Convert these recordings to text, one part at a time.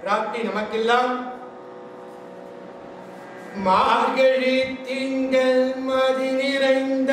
பிராப்தி நமக்கெல்லாம் மார்கழி திங்கள் மதி நிறைந்த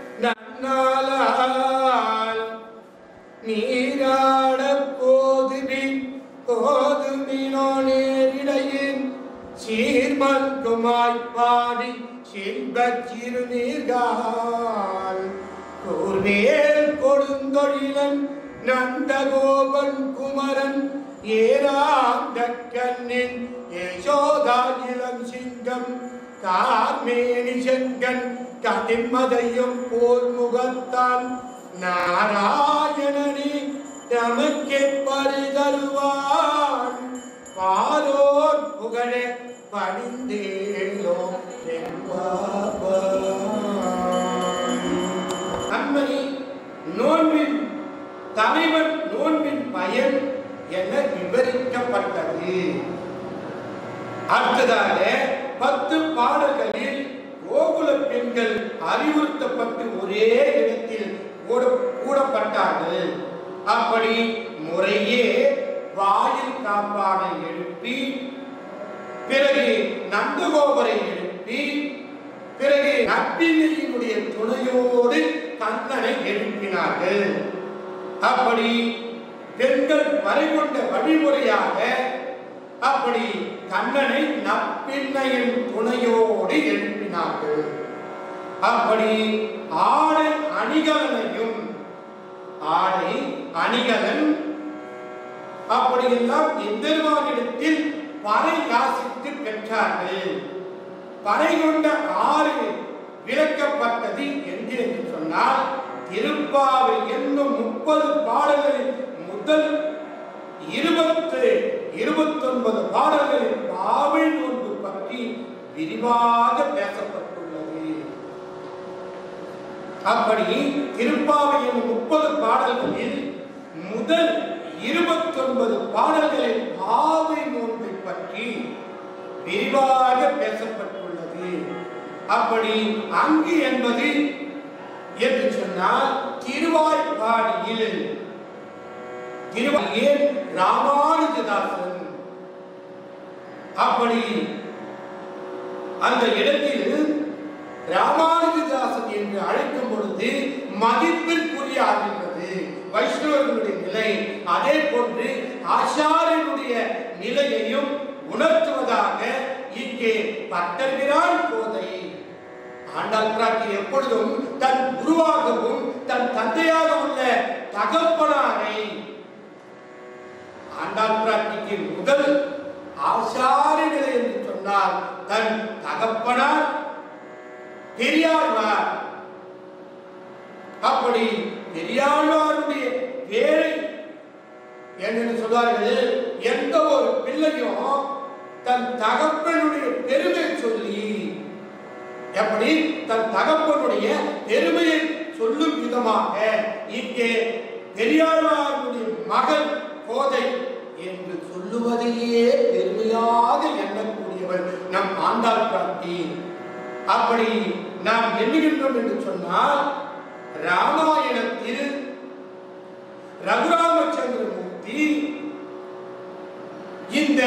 நன்னாளால் நீராட போதுமின் போதுமினோ நேரிடையின் சீர்மல்குமாய் பாடி செல்வச் சிறுநீர்கால் கூர்வேல் கொடுந்தொழிலன் நந்தகோபன் குமரன் ஏராந்த கண்ணின் யசோதா இளம் சிங்கம் கார்மேனி செங்கன் கதிமதையும் போர் முகத்தான் நாராயணனே நமக்கே பரிதருவான் பாரோர் புகழ பணிந்தேலோ நன்மை நோன்பின் தலைவன் நோன்பின் பயன் என விவரிக்கப்பட்டது அடுத்ததாக பத்து பாடல்களில் கோகுல பெண்கள் அறிவுறுத்தப்பட்டு ஒரே இடத்தில் கூட- கூடப்பட்டார்கள் அப்படி முறையே வாயில் காப்பானை எழுப்பி பிறகு நந்தகோபரை எழுப்பி பிறகு நப்பினையினுடைய துணையோடு கண்ணனை எழுப்பினார்கள் அப்படி பெண்கள் வரை கொண்ட வழிமுறையாக அப்படி கண்ணனை நப்பின்னையின் துணையோடு எழுப்பினார்கள் அப்படி ஆடை அணிகலனையும் ஆடை அணிகலன் அப்படியெல்லாம் எம்பெருமானிடத்தில் பறை யாசித்து பெற்றார்கள் பறை கொண்ட ஆறு விளக்கப்பட்டது என்று என்று சொன்னால் திருப்பாவை என்னும் முப்பது பாடல்களில் முதல் இருபத்து இருபத்தொன்பது பாடல்களில் பாவை நோன்பு பற்றி விரிவாக பேசப்பட்டுள்ளது அப்படி திருப்பாவை என்னும் முப்பது பாடல்களில் முதல் இருபத்தொன்பது பாடல்களில் பாவை நோன்பை பற்றி விரிவாக பேசப்பட்டுள்ளது அப்படி அங்கு என்பது என்று சொன்னால் திருவாய்ப்பாடியில் திருவாயில் ராமானுஜதாசன் அப்படி அந்த இடத்தில் ராமானுஜதாசன் என்று அழைக்கும் பொழுது மதிப்பிற்குரிய ஆகின்றது வைஷ்ணவர்களுடைய நிலை அதே போன்று ஆச்சாரியனுடைய நிலையையும் உணர்த்துவதாக இங்கே பட்டர்கிறான் கோதை ஆண்டாள் பிராட்டி எப்பொழுதும் தன் குருவாகவும் தன் தந்தையாக உள்ள தகப்பனாரை ஆண்டாள் பிராட்டிக்கு முதல் ஆசாரி நிலை என்று சொன்னால் தன் தகப்பனார் பெரியாழ்வார் அப்படி பெரியாழ்வாருடைய வேலை என்று சொல்வார்கள் எந்த ஒரு பிள்ளையும் தன் தகப்பனுடைய பெருமை சொல்லி எப்படி தன் தகப்பனுடைய பெருமையை சொல்லும் விதமாக இங்கே பெரியாழ்வாருடைய மகள் கோதை என்று சொல்லுவதையே பெருமையாக எண்ணக்கூடியவள் நம் ஆண்டாள் பிராட்டி அப்படி நாம் எண்ணுகின்றோம் என்று சொன்னால் ராமாயணத்தில் ரகுராமச்சந்திரமூர்த்தி இந்த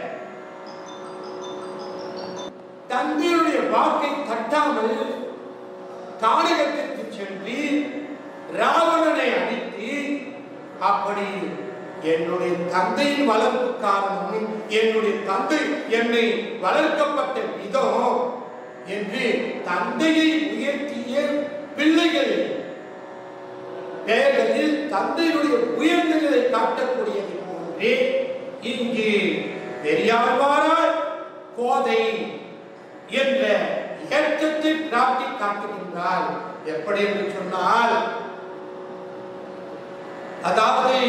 தந்தையுடைய வாக்கை தட்டாமல் கானகத்திற்கு சென்று ராவணனை அடித்து அப்படி என்னுடைய தந்தையின் வளர்ப்பு காரணம் என்னுடைய தந்தை என்னை வளர்க்கப்பட்ட விதம் என்று தந்தையை உயர்த்திய பிள்ளைகள் பெயர்களில் தந்தையினுடைய உயர்ந்ததை காட்டக்கூடியது போன்றே இங்கு பெரியாழ்வாரால் கோதை என்ற ஏற்றத்தை பிராப்தி காட்டுகின்றார் எப்படி என்று சொன்னால் அதாவது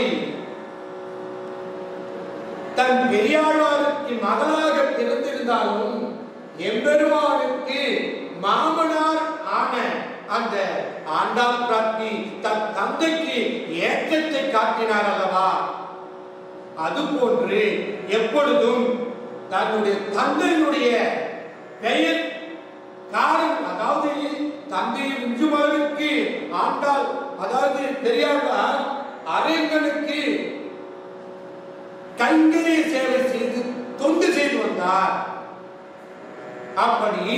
தன் பெரியாழ்வாருக்கு மகளாக பிறந்திருந்தாலும் எம்பெருமானுக்கு மாமனார் ஆன அந்த ஆண்டாள் பிராப்தி தன் தந்தைக்கு ஏற்றத்தை காட்டினார் அல்லவா அதுபோன்று எப்பொழுதும் தன்னுடைய தந்தையினுடைய பெயர் காரணம் அதாவது தந்தையின் விஞ்சுமகனுக்கு ஆண்டாள் அதாவது பெரியாழ்வார் அரேங்கனுக்கு கைங்கரிய சேவை செய்து தொண்டு செய்து வந்தார் அப்படி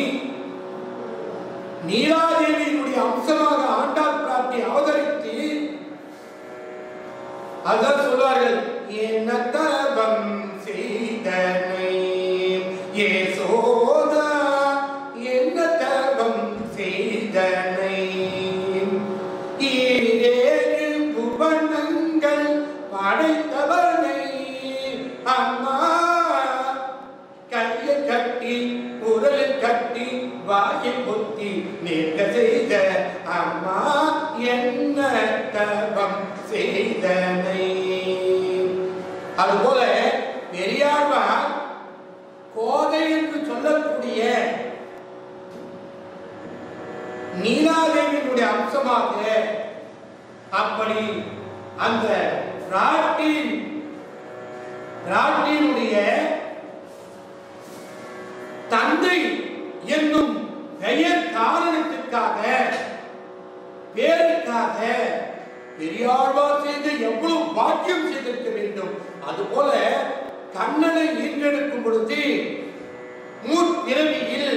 நீலாதேவியினுடைய அம்சமாக ஆண்டாள் பிராட்டி அவதரித்து அதான் சொல்வார்கள் என்ன தபம் செய்தனை ஏசோதா என்ன தபம் செய்தனை ஈரேழு புவனங்கள் படைத்தவனை அம்மா கையை கட்டி உரலை கட்டி வாயை பொத்தி நிற்க செய்த அம்மா என்ன தபம் செய்தனை அதுபோல பெரியாழ்வார் கோதை என்று சொல்லக்கூடிய நீலாதேவியினுடைய அம்சமாக அப்படி அந்த ராட்டின் ராட்டினுடைய தந்தை என்னும் பெயர் காரணத்திற்காக பேருக்காக பெரியாழ்வார் செய்த எவ்வளவு பாக்கியம் செய்திருக்க வேண்டும் அதுபோல கண்ணனை ஈன்றெடுக்கும் பொழுது முற்பிறவியில்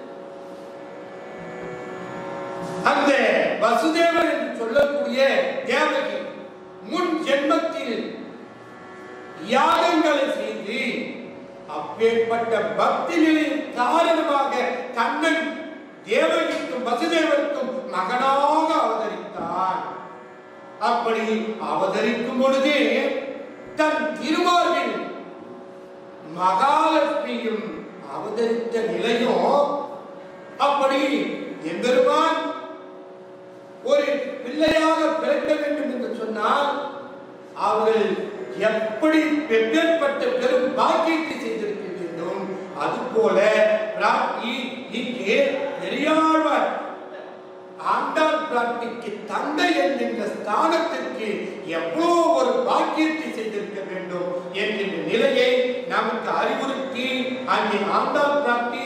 அந்த வசுதேவர் என்று சொல்லக்கூடிய தேவகி முன் ஜென்மத்தில் யாகங்களை செய்து அப்பேற்பட்ட பக்தி நிலையின் காரணமாக கண்ணன் தேவகிக்கும் வசுதேவருக்கும் மகனாக அவதரித்தார் அப்படி அவதரிக்கும் பொழுதே தன் திருமார்பில் மகாலட்சுமியும் அவதரித்த நிலையும் அப்படி எம்பெருமான் ஒரு பிள்ளையாக பிறக்க வேண்டும் என்று சொன்னால் அவர்கள் எப்படி பெற்றப்பட்ட பெரும் பாக்கியத்தை செய்திருக்க வேண்டும் அதுபோல பிராட்டி இங்கே பெரியாழ்வார் ஆண்டாள் பிராட்டிக்கு தந்தை என்கின்ற ஸ்தானத்திற்கு எவ்வளோ ஒரு பாக்கியத்தை செய்திருக்க வேண்டும் என்கின்ற நிலையை நமக்கு அறிவுறுத்தி அங்கே ஆண்டாள் பிராட்டி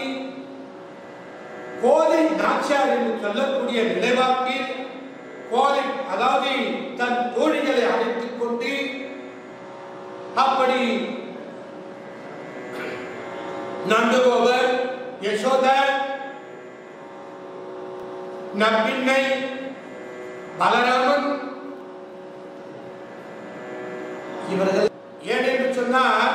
கோதை நாச்சியார் என்று சொல்லக்கூடிய நிலைவாக்கில் கோதை அதாவது தன் தோழிகளை அழைத்துக் கொண்டு அப்படி நந்தகோபர் யசோதர் நப்பின்னை பலராமன் இவர்கள் ஏன் என்று சொன்னால்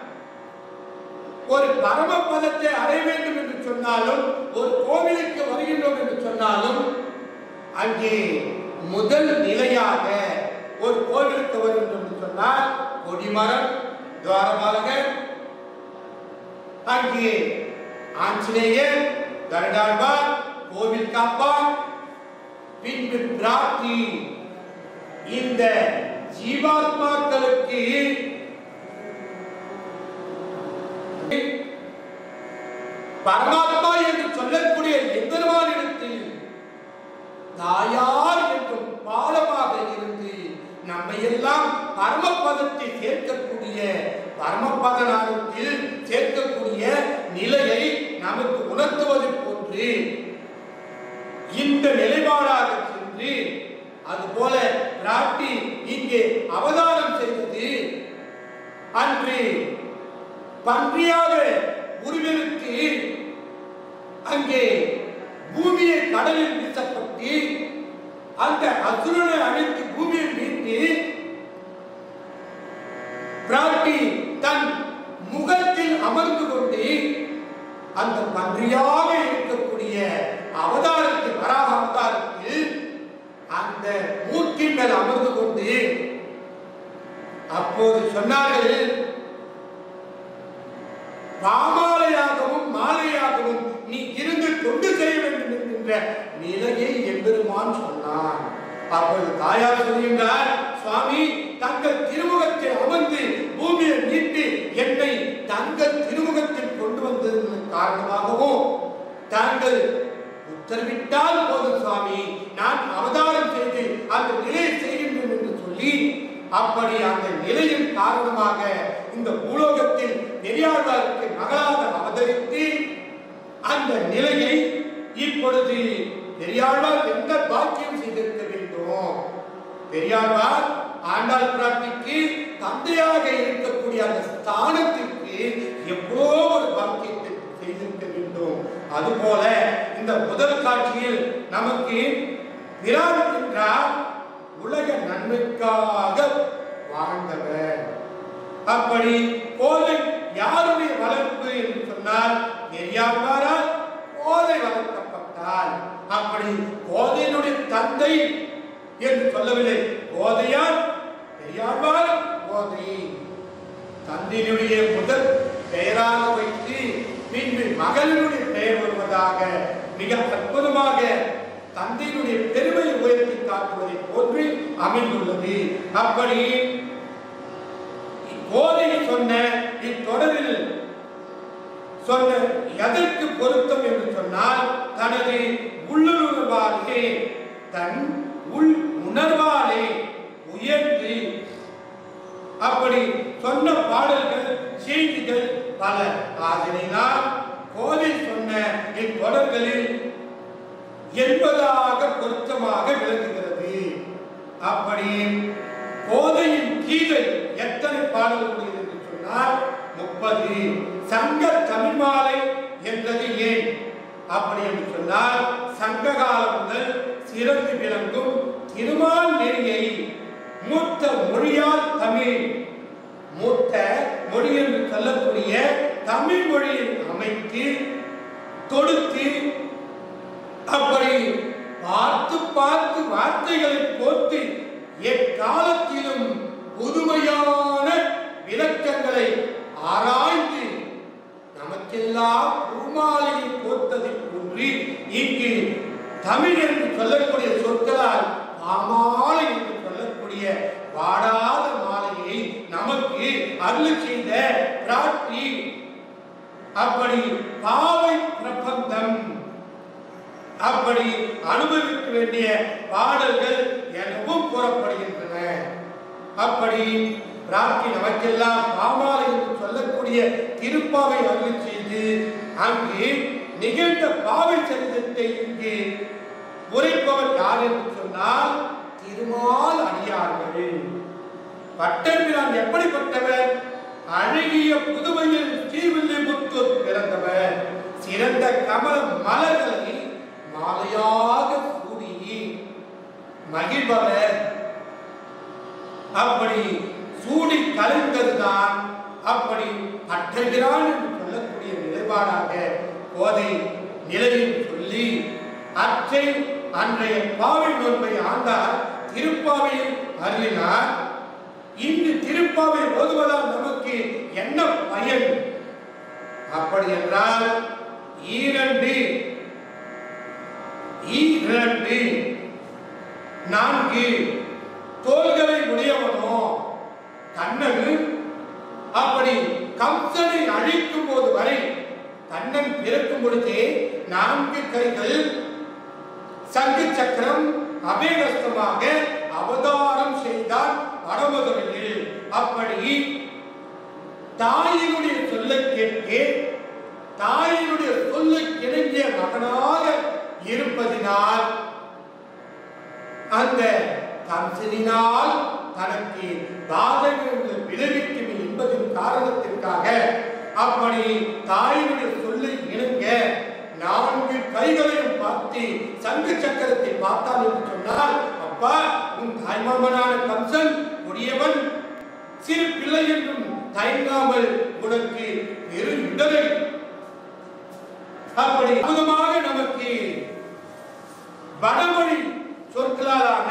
ஒரு பரமபதத்தை அடைய வேண்டும் என்று சொன்னாலும் ஒரு கோவிலுக்கு வருகின்றோம் என்று சொன்னாலும் அங்கே முதல் நிலையாக ஒரு கோவிலுக்கு வருகின்றோம் என்று சொன்னால் கொடிமரம் துவாரபாலகர் அங்கே ஆஞ்சநேயர் கருடாழ்வார் கோவில் காப்பார் பின்பு பிரார்த்தி இந்த ஜீவாத்மாக்களுக்கு பரமாத்மா என்று சொல்லக்கூடிய எம்பெருமானிடத்தில் தாயார் என்றும் பாலமாக இருந்து நம்மை எல்லாம் பரமபதத்தை சேர்க்கக்கூடிய பரமபதனாகத்தில் சேர்க்கக்கூடிய நிலையை நமக்கு உணர்த்துவது போன்று இந்த நிலைப்பாடாக சென்று அதுபோல பிராட்டி இங்கே அவதாரம் செய்தது அன்று பன்றியாக உருவெடுத்து அங்கே பூமியை கடலில் வீசப்பட்டு அந்த அசுரனை அழைத்து பூமியை மீட்டு பிராட்டி தன் முகத்தில் அமர்ந்து கொண்டு அந்த பன்றியாக இருக்கக்கூடிய அவதாரத்தில் வராக அவதாரத்தில் அந்த மூக்கின் மேல் அமர்ந்து கொண்டு அப்போது சொன்னார்கள் பாமாலையாகவும் மாலையாகவும் நீ இருந்து தொண்டு செய்ய வேண்டும் என்கின்ற நிலையை எம்பெருமான் சொன்னான் அப்போது தாயார் சொல்கின்றார் சுவாமி தங்கள் திருமுகத்தில் அமர்ந்து பூமியை மீட்டு என்னை தங்கள் திருமுகத்தில் கொண்டு வந்ததன் காரணமாகவும் தாங்கள் உத்தரவிட்டால் போதும் சுவாமி நான் அவதாரம் செய்து அந்த நிலையை செய்கின்றேன் என்று சொல்லி அப்படி அந்த நிலையின் காரணமாக இந்த பூலோகத்தில் பெரியாழ்வாருக்கு மகளாக அவதரித்து அந்த நிலையை இப்பொழுது பெரியாழ்வார் எந்த பாக்கியம் செய்திருக்க வேண்டும் பெரியாழ்வார் ஆண்டாள் பிராட்டிக்கு தந்தையாக இருக்கக்கூடிய அந்த ஸ்தானத்திற்கு எவ்வளோ ஒரு பாக்கியத்தை செய்திருக்க வேண்டும் அதுபோல இந்த முதல் காட்சியில் நமக்கு பிரான் என்றால் உலக நன்மைக்காக வாழ்ந்தவர் அப்படி கோதை யாருடைய வளர்ப்பு என்று சொன்னால் எரியாவாரால் கோதை வளர்க்கப்பட்டால் அப்படி கோதையினுடைய தந்தை என்று சொல்லவில்லை கோதையால் பெரியாழ்வார் கோதை தந்தையினுடைய முதல் பெயராக வைத்து பின்பு மகளினுடைய பெயர் வருவதாக மிக அற்புதமாக தந்தையினுடைய பெருமையை உயர்த்தி காட்டுவதை போன்று அமைந்துள்ளது அப்படி கோதை சொன்ன இத்தொடரில் சொன்ன எதற்கு பொருத்தம் என்று சொன்னால் தனது உள்ளுணர்வாலே தன் உள் உணர்வாலே உயர்ந்து அப்படி சொன்ன பாடல்கள் செய்திகள் பல ஆதலினால் கோதை சொன்ன இத்தொடர்களில் என்பதாக பொருத்தமாக விளங்குகிறது அப்படி கோதையின் கீதை எத்தனை பாடல்கள் என்று சொன்னால் முப்பது சங்க தமிழ் மாலை என்றது ஏன் அப்படி என்று சொன்னால் சங்க காலம் முதல் சிறந்து விளங்கும் திருமால் நெறியை மூத்த மொழியால் தமிழ் மூத்த மொழி என்று சொல்லக்கூடிய தமிழ் மொழியை அமைத்து தொடுத்து அப்படி பார்த்து பார்த்து வார்த்தைகளை கோர்த்து எக்காலத்திலும் புதுமையான விளக்கங்களை ஆராய்ந்து நமக்கெல்லாம் பூமாலையை கோர்த்ததை போன்று இங்கு தமிழ் என்று சொல்லக்கூடிய சொற்களால் பாமாலை என்று சொல்லக்கூடிய வாடாத மாலையை நமக்கு அருள் செய்த பிராட்டி அப்படி பாவை பிரபந்தம் அப்படி அனுபவிக்க வேண்டிய பாடல்கள் எனவும் கூறப்படுகின்றன அப்படி பிராட்டி நமக்கெல்லாம் பாமாலை என்று சொல்லக்கூடிய திருப்பாவை அருள் செய்து அங்கு நிகழ்ந்த பாவை சரிதத்தை இங்கு உரைப்பவர் யார் என்று சொன்னால் திருமால் அடியார்கள் பட்டர்பிரான் எப்படிப்பட்டவர் அழகிய புதுமையில் ஸ்ரீவில்லிபுத்தூர் பிறந்தவர் சிறந்த கமல மலர்களை மாலையாக சூடி மகிழ்பவர் அப்படி சூடி கலைந்ததுதான் அப்படி அட்டகிறான் என்று சொல்லக்கூடிய நிலைப்பாடாக கோதை நிலையில் சொல்லி அச்சை அன்றைய பாவை நோன்பை ஆண்டார் திருப்பாவையில் அருளினார் இன்று திருப்பாவை ஓதுவதால் நமக்கு என்ன பயன் அப்படி என்றால் ஈரண்டு ஈரண்டு நான்கு தோள்களை உடையவனோ கண்ணன் அப்படி கம்சனை அழிக்கும் போது வரை கண்ணன் பிறக்கும் பொழுதே நான்கு கைகள் சங்கு சக்கரம் அபேகஸ்தமாக அவதாரம் செய்தார் வடமதுரையில் அப்படி தாயினுடைய சொல்லை கேட்டு தாயினுடைய சொல்லை கிணங்கிய மகனாக இருப்பதினால் அந்த கம்சனினால் தனக்கு பாதகங்கள் விளைவிக்கும் என்பதின் காரணத்திற்காக அப்படி தாயினுடைய சொல்லை இணங்க நான்கு கைகளையும் பார்த்து சங்கு சக்கரத்தை பார்த்தான் என்று சொன்னால் அப்பா உன் தாய்மாமனான கம்சன் கொடியவன் சிறு பிள்ளை என்றும் தயங்காமல் உனக்கு பெரு இடரை அப்படி அற்புதமாக நமக்கு வடமொழி சொற்களாலான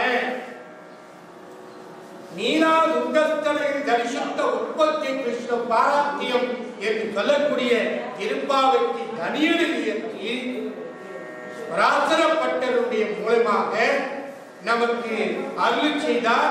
நீலா துங்கஸ்தனையில் தரிசித்த உற்பத்தி கிருஷ்ண பாராத்தியம் என்று சொல்லக்கூடிய திருப்பாவைக்கு தனியனை இயற்றி பராசரப்பட்டருடைய மூலமாக நமக்கு அருள் செய்தார்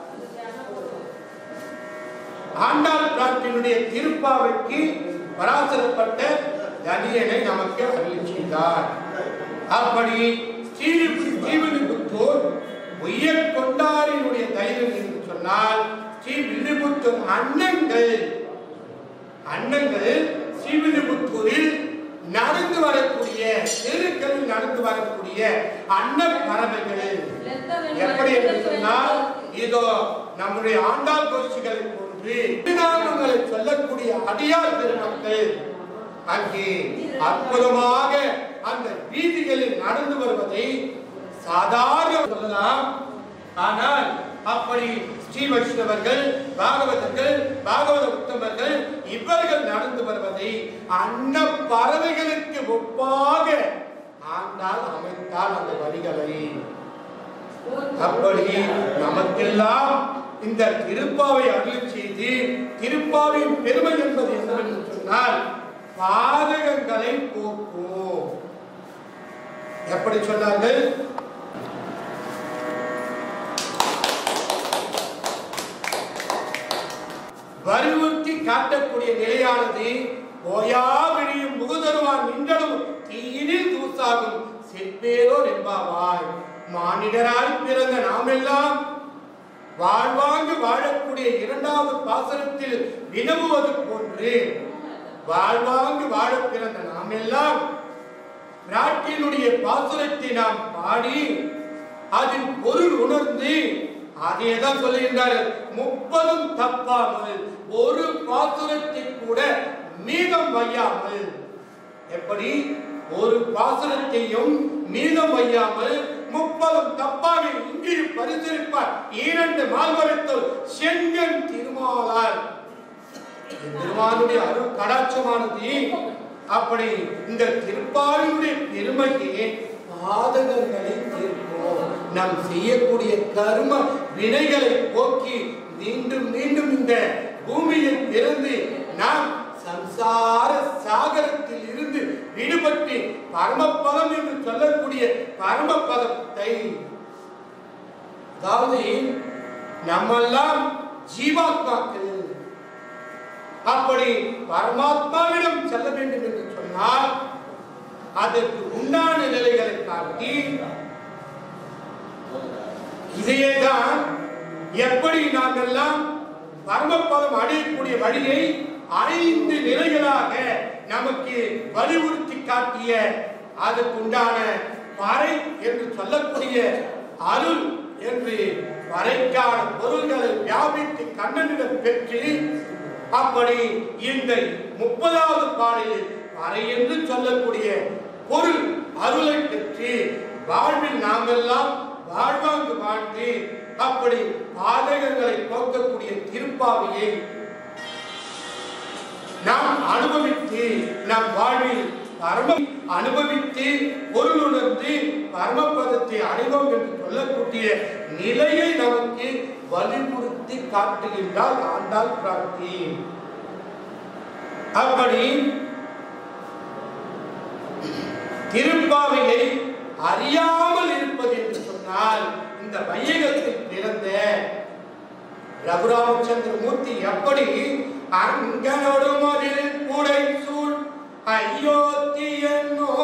ஆண்டாள் பிராட்டினுடைய திருப்பாவைக்கு பராசரப்பட்ட தனியனை நமக்கு அருள் செய்தார் அப்படி ஸ்ரீவில்லிபுத்தூர் உயர் கொண்டாரினுடைய தைரியம் என்று சொன்னால் ஸ்ரீவில்லிபுத்தூர் அண்ணங்கள் அண்ணங்கள் ஸ்ரீவில்லிபுத்தூரில் நடந்து வரக்கூடிய தெருக்களில் நடந்து வரக்கூடிய அன்ன பறவைகள் எப்படி என்று சொன்னால் இதோ நம்முடைய ஆண்டாள் கோஷ்டிகளை போன்று என்று திருநாமங்களை சொல்லக்கூடிய அடியார் பெருமக்கள் அங்கே அற்புதமாக அந்த வீதிகளில் நடந்து வருவதை சாதாரண சொல்லலாம் ஆனால் அப்படி ஸ்ரீ வைஷ்ணவர்கள் பாகவதர்கள் பாகவத உத்தமர்கள் இவர்கள் நடந்து வருவதை அன்ன பறவைகளுக்கு ஒப்பாக ஆண்டால் அமைத்தால் அந்த வரிகளை அப்படி நமக்கெல்லாம் இந்த திருப்பாவை அருள் செய்து திருப்பாவின் பெருமை என்பது என்னவென்று சொன்னால் பாதகங்களை போக்கும் எப்படி சொன்னார்கள் வலியுறுத்தி காட்டக்கூடிய நிலையானது ஓயா விழியும் முகுதருவான் நின்றனும் தீயினில் தூசாகும் செப்பேரோ என்பாவாய் மானிடராய் பிறந்த நாமெல்லாம் வாழ்வாங்கு வாழக்கூடிய இரண்டாவது பாசனத்தில் வினவுவது போன்று வாழ்வாங்கு வாழ பிறந்த நாமெல்லாம் நாட்டினுடைய பாசுரத்தை நாம் பாடி அதில் பொருள் உணர்ந்து அதே தான் சொல்லுகின்றார்கள் முப்பதும் தப்பாமல் ஒரு பாசுரத்தை கூட மீதம் வையாமல் எப்படி ஒரு பாசுரத்தையும் மீதம் வையாமல் முப்பதும் தப்பாக இங்கே பரிசீலிப்பார் இரண்டு மால்வரத்தோர் செங்கன் திருமாலால் திருமாலுடைய அருள் கடாட்சமானது அப்படி இந்த திருப்பாவினுடைய பெருமைக்கு பாதகங்களை தீர்க்கும் நாம் செய்யக்கூடிய கர்ம வினைகளை போக்கி மீண்டும் மீண்டும் இந்த பூமியில் பிறந்து நாம் சம்சார சாகரத்தில் இருந்து விடுபட்டு பரமபதம் என்று சொல்லக்கூடிய பரமபதத்தை அதாவது நம்மெல்லாம் ஜீவாத்மாக்கள் அப்படி பரமாத்மாவிடம் செல்ல வேண்டும் என்று சொன்னால் அதற்கு உண்டான நிலைகளை காட்டி இதையேதான் எப்படி நாம் எல்லாம் பரமபதம் அடையக்கூடிய வழியை ஐந்து நிலைகளாக நமக்கு வலியுறுத்தி காட்டிய அதற்கு உண்டான பறை என்று சொல்லக்கூடிய அருள் என்று பறைக்கான பொருள்களை வியாபித்து கண்ணனிடம் பெற்று அப்படி இந்த முப்பதாவது பாடலில் பறை என்று சொல்லக்கூடிய பொருள் அருளை பெற்று வாழ்வில் நாமெல்லாம் வாழ்வாங்கு வாழ்ந்து அப்படி பாதகங்களை போக்கக்கூடிய திருப்பாவையை நாம் அனுபவித்து நம் வாழ்வில் பரம அனுபவித்து பொருள் உணர்ந்து பரமபதத்தை அடைவோம் என்று சொல்லக்கூடிய நிலையை நமக்கு வலியுறுத்தி காட்டுகின்றால் ஆண்டாள் பிராப்தி அப்படி திருப்பாவையை அறியாமல் இருப்பது என்று சொன்னால் இந்த வையகத்தில் பிறந்த ரகுராமச்சந்திர மூர்த்தி எப்படி அங்கனோடு மதில் கூடை சூழ் அயோத்தியன்னோ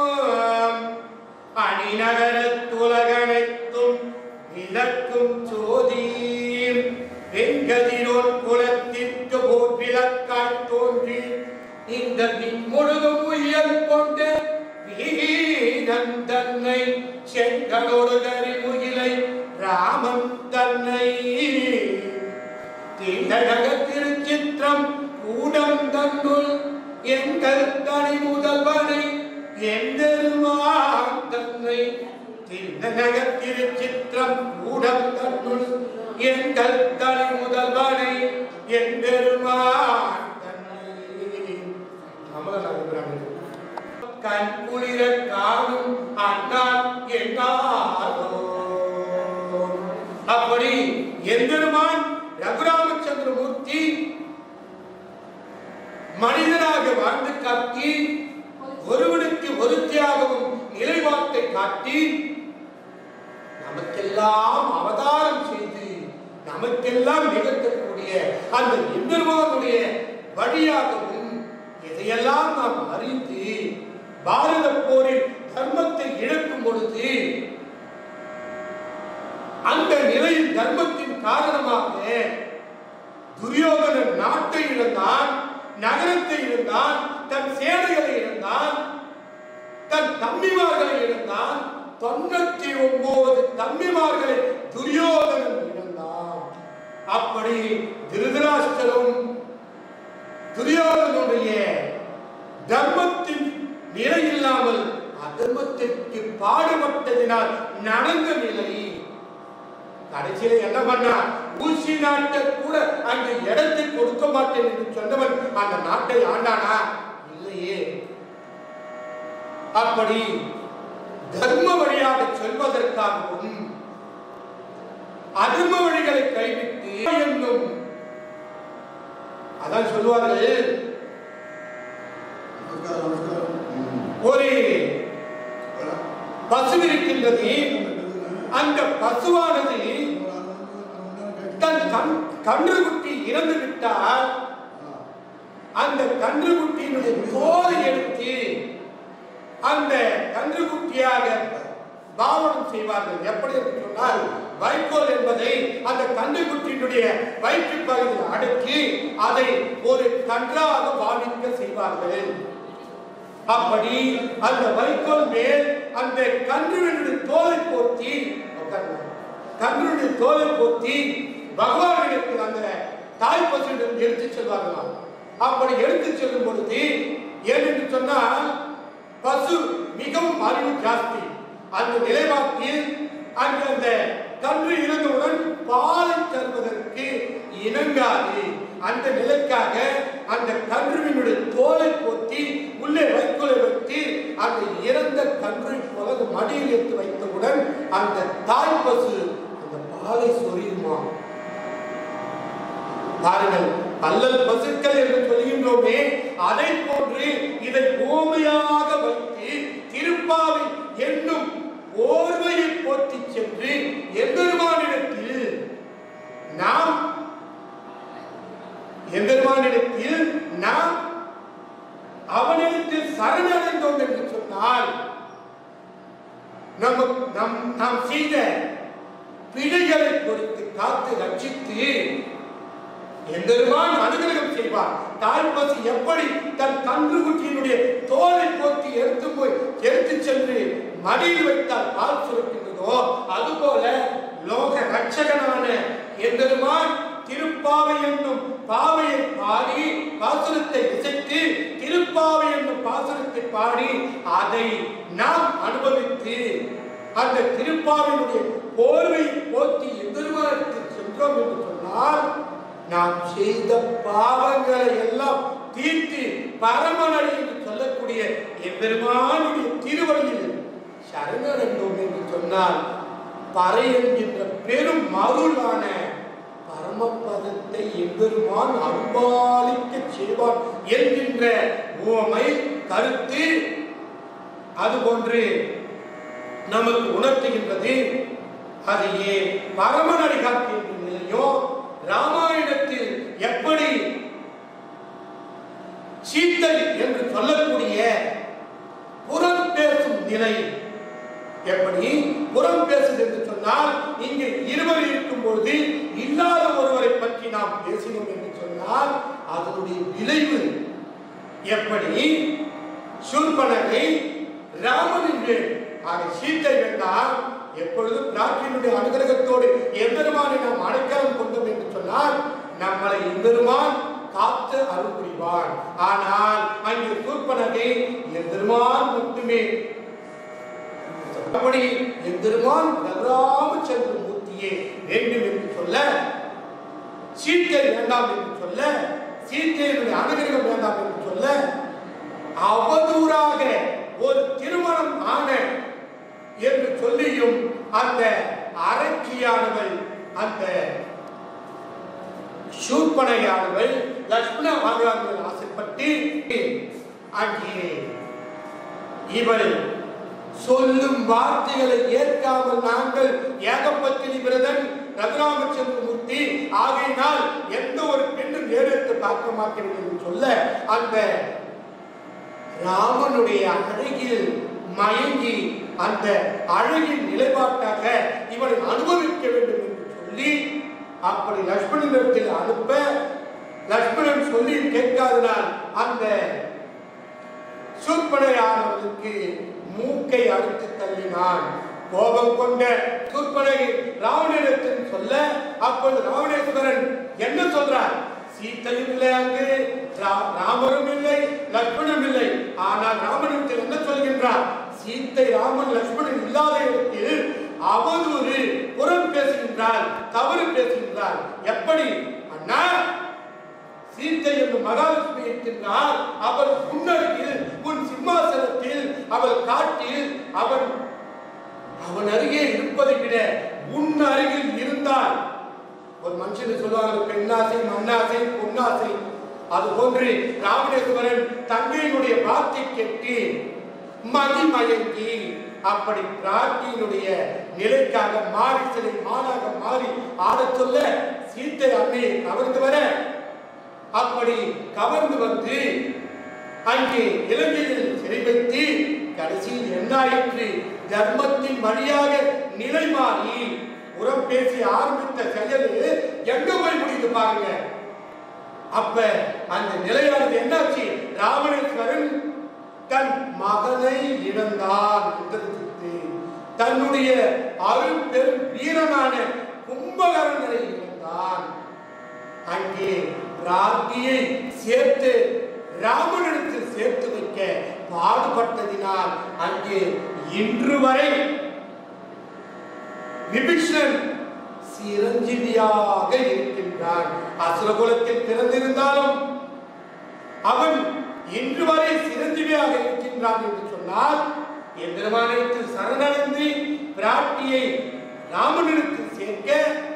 அணிநகரத்துலகனைத்தும் விளக்கும் சோதி வெங்கதிரோன் குலத்திற்கு போர் விளக்காய் தோன்றி இந்த முழுதும் உயர் கொண்டு வீரன் தன்னை செங்கனோடு கரிமுகிலை ராமன் தன்னை தீண்டக திருச்சித்திரம் கூடம் தன்னுள் எங்கள் தனி முதல்வனை எந்தெருமான் தன்னை தீண்டக திருச்சித்திரம் கூடம் தன்னுள் எங்கள் தனி முதல்வனை எந்தெருமான் தன்னை அமலன் கண் குளிர காணும் அண்ணான் என்னாரோ அப்படி எம்பெருமான் ரகுராமச்சந்திரமூர்த்தி மனிதனாக வாழ்ந்து காட்டி ஒருவனுக்கு ஒருத்தியாகவும் நிலைப்பாட்டை காட்டி நமக்கெல்லாம் அவதாரம் செய்து நமக்கெல்லாம் நிகழ்த்தக்கூடிய அந்த எம்பெருமானுடைய வழியாகவும் இதையெல்லாம் நாம் அறிந்து பாரத போரில் தர்மத்தை இழக்கும் பொழுது அந்த நிலையில் தர்மத்தின் காரணமாக துரியோதனன் நாட்டை இழந்தான் நகரத்தை இழந்தான் தன் சேனைகளை இழந்தான் தன் தம்பிமார்களை இழந்தான் தொண்ணூத்தி ஒன்பது தம்பிமார்களை துரியோதனன் இழந்தான் அப்படி திருதராஷ்டரும் துரியோதனுடைய தர்மத்தின் நிலை இல்லாமல் அதர்மத்திற்கு பாடுபட்டதினால் நடந்த நிலை கடைசியில என்ன பண்ணா ஊசி நாட்டை கூட அங்க இடத்தை கொடுக்க மாட்டேன் என்று சொன்னவன் அந்த நாட்டை ஆண்டானா இல்லையே அப்படி தர்ம வழியாக செல்வதற்காகவும் அதர்ம வழிகளை கைவிட்டு என்னும் அதான் சொல்லுவார்கள் நமஸ்காரம் நமஸ்காரம் ம். ஒரு பசு இருக்கின்றது அந்த பசுவானது தன் கண் கன்றுக்குட்டி இறந்து விட்டால் அந்த கன்றுக்குட்டியினுடைய தோலை எடுத்து அந்த கன்றுக்குட்டியாக பாவனம் செய்வார்கள் எப்படி என்று சொன்னால் வைக்கோல் என்பதை அந்த கன்றுக்குட்டியினுடைய வயிற்று பகுதியில் அடக்கி அதை ஒரு கன்றாக பாவிக்க செய்வார்கள் அப்படி அந்த வைக்கோல் மேல் அந்த கன்றுவினுடைய தோலை போர்த்தி உட்காருங்க. கன்றுடைய தோலை போர்த்தி பகவானிடத்தில் அந்த தாய் பசுவிடம் எடுத்து செல்வார்களாம் அப்படி எடுத்து செல்லும் பொழுது ஏனென்று சொன்னால் பசு மிகவும் அறிவு ஜாஸ்தி அந்த நிலைவாக்கில் அங்கு அந்த கன்று இருந்தவுடன் பாலை தருவதற்கு இணங்காது அந்த நிலைக்காக அந்த கன்றுவினுடைய தோலை போத்தி உள்ளே வைக்கோலை வைத்து அந்த இறந்த கன்றை போல அந்த மடியில் எடுத்து வைத்தவுடன் அந்த தாய் பசு அந்த பாலை சொரியுமா பாருங்கள் அல்லல் பசுக்கள் என்று சொல்கின்றோமே அதை போன்று இதை ஓமையாக வைத்து திருப்பாவை என்னும் ஓர்வையை போற்றி சென்று எம்பெருமானிடத்தில் நாம் எம்பெருமானிடத்தில் நாம் அவனிடத்தில் சரணடைந்தோம் என்று சொன்னால் நம்ம நம் நாம் செய்த பிழைகளை பொறுத்து காத்து ரட்சித்து எம்பெருமான் அனுகிரகம் செய்வார் தாய் பசு எப்படி தன் கன்றுக்குட்டியினுடைய தோலை போத்தி எடுத்து போய் எடுத்து சென்று மடியில் வைத்தால் பால் சுரக்கின்றதோ அதுபோல லோக ரட்சகனான எம்பெருமான் திருப்பாவை என்னும் பாவையை பாடி பாசுரத்தை இசைத்து திருப்பாவை என்னும் பாசுரத்தை பாடி அதை நாம் அனுபவித்து அந்த திருப்பாவினுடைய போர்வை போத்தி எம்பெருமானத்தில் சென்றோம் என்று சொன்னால் நாம் செய்த பாவங்களை எல்லாம் தீர்த்து பரமனடி என்று சொல்லக்கூடிய எம்பெருமானுடைய திருவடியில் சரணடைந்தோம் என்று சொன்னால் பறை என்கின்ற பெரும் மருளான பரமபதத்தை எம்பெருமான் அன்பாலிக்க செய்வான் என்கின்ற உவமை கருத்து அதுபோன்று நமக்கு உணர்த்துகின்றது அதையே பரமனடி காக்கின்ற நிலையோ ராமாயணத்தில் எப்படி சீத்தை என்று சொல்லக்கூடிய புறம் பேசும் நிலை எப்படி புறம் பேசுது என்று சொன்னால் இங்கு இருவர் இருக்கும் பொழுது இல்லாத ஒருவரை பற்றி நாம் பேசினோம் என்று சொன்னால் அதனுடைய விளைவு எப்படி சூர்பனகை ராமனின் மேல் ஆக சீத்தை வேண்டாம் எப்பொழுதும் நாட்டினுடைய அனுகிரகத்தோடு எம்பெருமானை நாம் அடைக்கலம் கொண்டோம் என்று சொன்னால் நம்மளை எம்பெருமான் காத்து அருள் புரிவான் ஆனால் அங்கே சூர்பனகை எம்பெருமான் மட்டுமே அப்படி எம்பெருமான் ரகுராமச்சந்திர மூர்த்தியே வேண்டும் என்று சொல்ல சீத்தை வேண்டாம் என்று சொல்ல சீத்தையினுடைய அனுகிரகம் வேண்டாம் என்று சொல்ல அவதூறாக ஒரு திருமணம் ஆன என்று சொல்லியும் அந்த அரக்கியானவள் அந்த சூர்பனையானவள் லக்ஷ்மண வாகவான்கள் ஆசைப்பட்டு அங்கே இவள் சொல்லும் வார்த்தைகளை ஏற்காமல் நாங்கள் ஏகப்பத்தினி விரதன் ரகுராமச்சந்திரமூர்த்தி ஆகையினால் எந்த ஒரு பெண்ணும் நேரெடுத்து பார்க்க மாட்டேன் என்று சொல்ல அந்த ராமனுடைய அழகில் மயங்கி அந்த அழகின் நிலைப்பாட்டாக இவனை அனுபவிக்க வேண்டும் என்று சொல்லி அப்படி லக்ஷ்மணனிடத்தில் அனுப்ப லக்ஷ்மணன் சொல்லி கேட்காதனால் அந்த சூர்பனையானவனுக்கு மூக்கை அறுத்து தள்ளினான் கோபம் கொண்ட சூர்பனை ராவணனிடத்தில் சொல்ல அப்பொழுது ராவணேஸ்வரன் என்ன சொல்றார் சீத்தையும் இல்லை அங்கு ரா- ராமரும் இல்லை லக்ஷ்மணனும் இல்லை ஆனால் ராமனிடத்தில் என்ன சொல்கின்றார் சீத்தை ராமன் லக்ஷ்மணன் இல்லாத இடத்தில் அவதூறு புறம் பேசுகின்றார் தவறு பேசுகின்றார் எப்படி அண்ணா சீத்தை என்னும் மகாலட்சுமி இருக்கின்றார் அவள் முன்னருகில் உன் சிம்மாசனத்தில் அவள் காட்டில் அவன் அவன் அருகே இருப்பதை விட உன் அருகில் இருந்தால் ஒரு மனுஷன் சொல்லுவாங்க பெண்ணாசை மண்ணாசை பொன்னாசை அது போன்று ராமணேஸ்வரன் தங்கையினுடைய வார்த்தை கேட்டு மதிமயங்கி அப்படி பிராட்டியினுடைய நிலைக்காக மாறி சிலை மாறாக மாறி ஆடச் சொல்ல சீத்தை அன்னையை கவர்ந்து வர அப்படி கவர்ந்து வந்து அங்கே இலங்கையில் சிறை வைத்து கடைசியில் என்னாயிற்று தர்மத்தின் வழியாக நிலை மாறி உரம் பேசி ஆரம்பித்த செயல் எங்க போய் முடியுது பாருங்க அப்ப அந்த நிலையானது என்னாச்சு ராவணேஸ்வரன் தன் மகனை இழந்தான் எந்திரித்து தன்னுடைய அருள் பெரும் வீரனான கும்பகரனை இழந்தான் அங்கே ராத்தியை சேர்த்து ராமனிடத்தில் சேர்த்து வைக்க பாடுபட்டதினால் அங்கே இன்று வரை விபீஷணன் சிரஞ்சீவியாக இருக்கின்றான் அசுரகுலத்தில் பிறந்திருந்தாலும் அவன் இன்று வரை சிரஞ்சீவியாக இருக்கின்றான் என்று சொன்னால் எந்திரமானத்தில் சரணடைந்து பிராட்டியை ராமனிடத்தில் சேர்க்க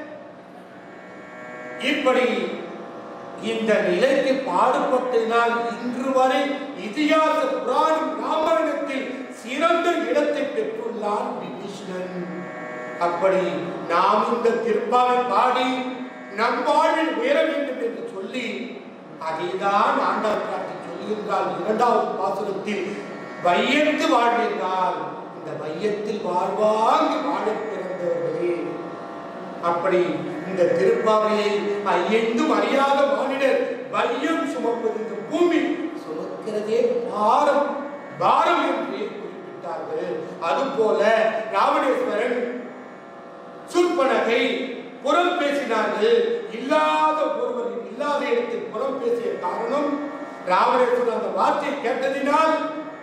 இப்படி இந்த நிலைக்கு பாடுபட்டதினால் இன்று வரை இதிகாச புராணம் ராமாயணத்தில் சிறந்த இடத்தை பெற்றுள்ளான் விபீஷணன் அப்படி நாம் இந்த திருப்பாவை பாடி நம் வாழ்வில் உயர வேண்டும் என்று சொல்லி அதைதான் ஆண்டாள் காட்டி சொல்லுகின்றால் இரண்டாவது பாசுரத்தில் வையத்து வாழ்வீர்கள் இந்த வையத்தில் வாழ்வாங்கு வாழ பிறந்தவர்களே அப்படி இந்த திருப்பாவையை ஐயெங்கும் அறியாத மானிடர் வையம் சுமப்பது இந்த பூமி சுமக்கிறதே பாரம் பாரம் என்று குறிப்பிட்டார்கள் அதுபோல ராவணேஸ்வரன் சுற்பனகை புறம் பேசினார்கள் இல்லாத ஒருவர் இல்லாத இடத்தில் புறம் பேசிய காரணம் ராவணேஸ்வரன் அந்த வார்த்தையை கேட்டதினால்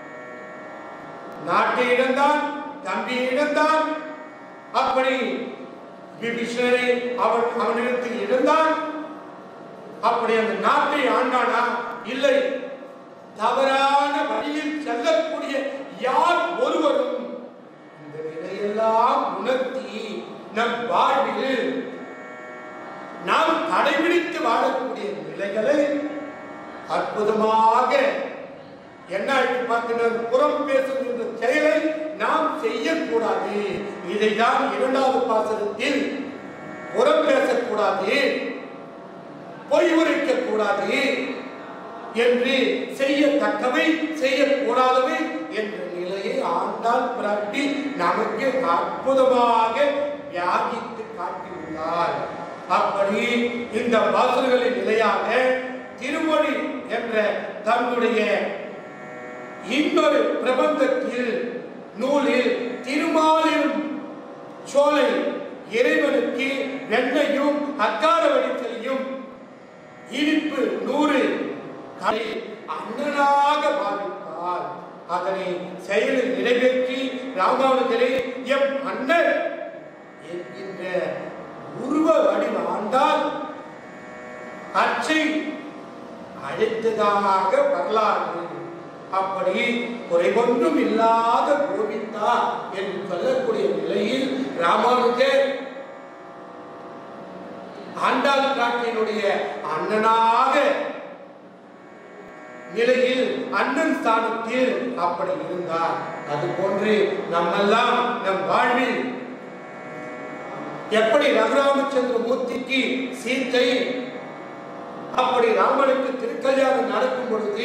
நாட்டை இழந்தான் தம்பியை இழந்தான் அப்படி விபீஷணரை அவன் அவனிடத்தில் இருந்தான் அப்படி அந்த நாட்டை ஆண்டானா இல்லை தவறான வழியில் செல்லக்கூடிய யார் ஒருவரும் இந்த நிலையெல்லாம் உணர்த்தி நம் வாழ்வில் நாம் கடைபிடித்து வாழக்கூடிய நிலைகளை அற்புதமாக என்ன ஆயிட்டு பார்த்தீங்கன்னா புறம் பேசும் என்ற செயலை நாம் செய்யக்கூடாது இதைதான் இரண்டாவது பாசனத்தில் புறம் பேசக்கூடாது பொய் உரைக்க கூடாது என்று செய்யத்தக்கவை செய்யக்கூடாதவை என்ற நிலையை ஆண்டாள் பிராட்டி நமக்கு அற்புதமாக வியாகித்து காட்டியுள்ளார் அப்படி இந்த வாசல்களின் நிலையாக திருமொழி என்ற தன்னுடைய இன்னொரு பிரபந்தத்தில் நூலில் திருமாலின் சோலை இறைவனுக்கு வெண்ணையும் அக்கார வடித்தலையும் இனிப்பு நூறு கலை அண்ணனாக பாவித்தார் அதனை செயலில் நிறைவேற்றி ராமானுஜரே எம் அண்ணன் என்கின்ற உருவ வடிவ ஆண்டால் அச்சை அழைத்ததாக வரலாறு அப்படி குறைவொன்றும் இல்லாத கோவிந்தா என்று சொல்லக்கூடிய நிலையில் ராமானுஜர் ஆண்டாள் காட்டினுடைய அண்ணனாக நிலையில் அண்ணன் ஸ்தானத்தில் அப்படி இருந்தார் அது போன்று நம்மெல்லாம் நம் வாழ்வில் எப்படி ரகுராமச்சந்திர மூர்த்திக்கு சீத்தை அப்படி ராமனுக்கு திருக்கல்யாணம் நடக்கும் பொழுது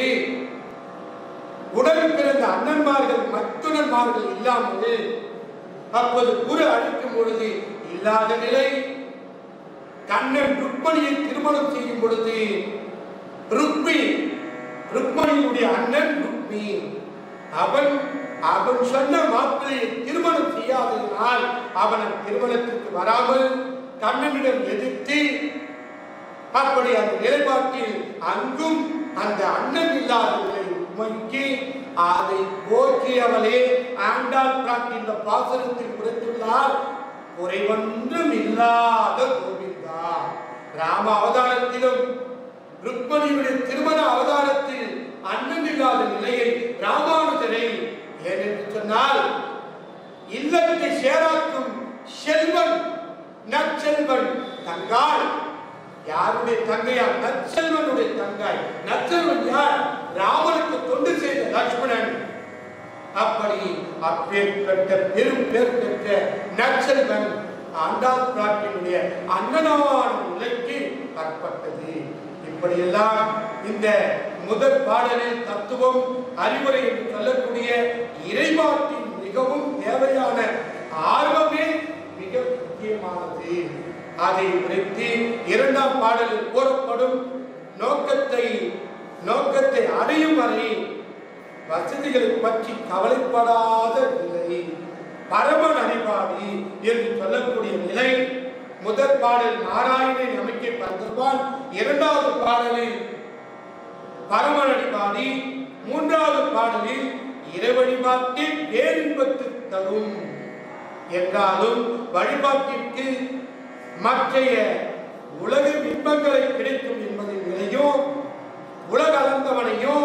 உடன் பிறந்த அண்ணன்மார்கள் மத்துணன்மார்கள் இல்லாமல் அப்போது குரு அழிக்கும் பொழுது இல்லாத நிலை கண்ணன் ருக்மணியை திருமணம் செய்யும் பொழுது ருக்மி ருக்மணியுடைய அண்ணன் ருக்மி அவன் அவன் சொன்ன மாப்பிளையை திருமணம் செய்யாததினால் அவன் திருமணத்திற்கு வராமல் கண்ணனிடம் எதிர்த்து அப்படி அந்த நிலைப்பாட்டில் அங்கும் அந்த அண்ணன் இல்லாத நிலை உண்மைக்கு அதை போக்கியவளே ஆண்டாள் பிராட்டி இந்த பாசனத்தில் கொடுத்துள்ளார் குறைவொன்றும் இல்லாத கோவிந்தா ராம அவதாரத்திலும் ருக்மணியுடைய திருமண அவதாரத்தில் அண்ணன் இல்லாத நிலையை ராமானுஜரை ஏனென்று சொன்னால் இல்லத்தை சேராக்கும் செல்வன் நற்செல்வன் தங்காள் யாருடைய தங்கையா நற்செல்வனுடைய தங்காய் நற்செல்வன் யார் ராமனுக்கு தொண்டு செய்த லட்சுமணன் அப்படி அப்பேற்பட்ட பெரும் பேர் பெற்ற நற்செல்வன் ஆண்டாள் பிராட்டினுடைய அண்ணனான நிலைக்கு அற்பட்டது இப்படியெல்லாம் இந்த முதல் பாடலில் தத்துவம் அறிவுரை என்று சொல்லக்கூடிய இறைவாட்டின் மிகவும் தேவையான ஆர்வமே மிக முக்கியமானது அதை உரைத்து இரண்டாம் பாடலில் கூறப்படும் நோக்கத்தை நோக்கத்தை அடையும் வரை வசதிகளை பற்றி கவலைப்படாத நிலை பரம நடைபாடி என்று சொல்லக்கூடிய நிலை முதல் பாடல் நாராயணனை நம்பிக்கை பரந்துவான் இரண்டாவது பாடலில் பரம நடிபாடி மூன்றாவது பாடலில் இறை வழிபாட்டில் பேரின்பத்து தரும் என்றாலும் வழிபாட்டிற்கு மற்றைய உலக இன்பங்களை கிடைக்கும் என்பதின் நிலையும் உலக அளந்தவனையும்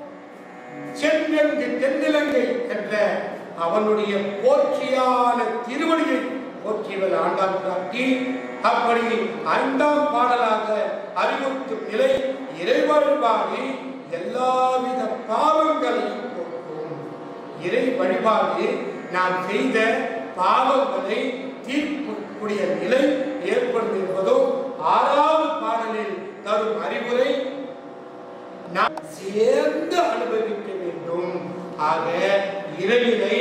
சென்றெங்கு தென்னிலங்கை என்ற அவனுடைய போற்றியான திருவடியை போற்றியவள் ஆண்டாள் காட்டி அப்படி ஐந்தாம் பாடலாக அறிவுறுத்தும் நிலை இறை வழிபாடு எல்லாவித பாவங்களையும் போக்கும் இறை வழிபாடு நாம் செய்த பாவங்களை தீர்க்கக்கூடிய நிலை ஏற்படும் என்பதும் ஆறாவது பாடலில் தரும் அறிவுரை நாம் சேர்ந்து அனுபவிக்க வேண்டும் ஆக இறைநிலை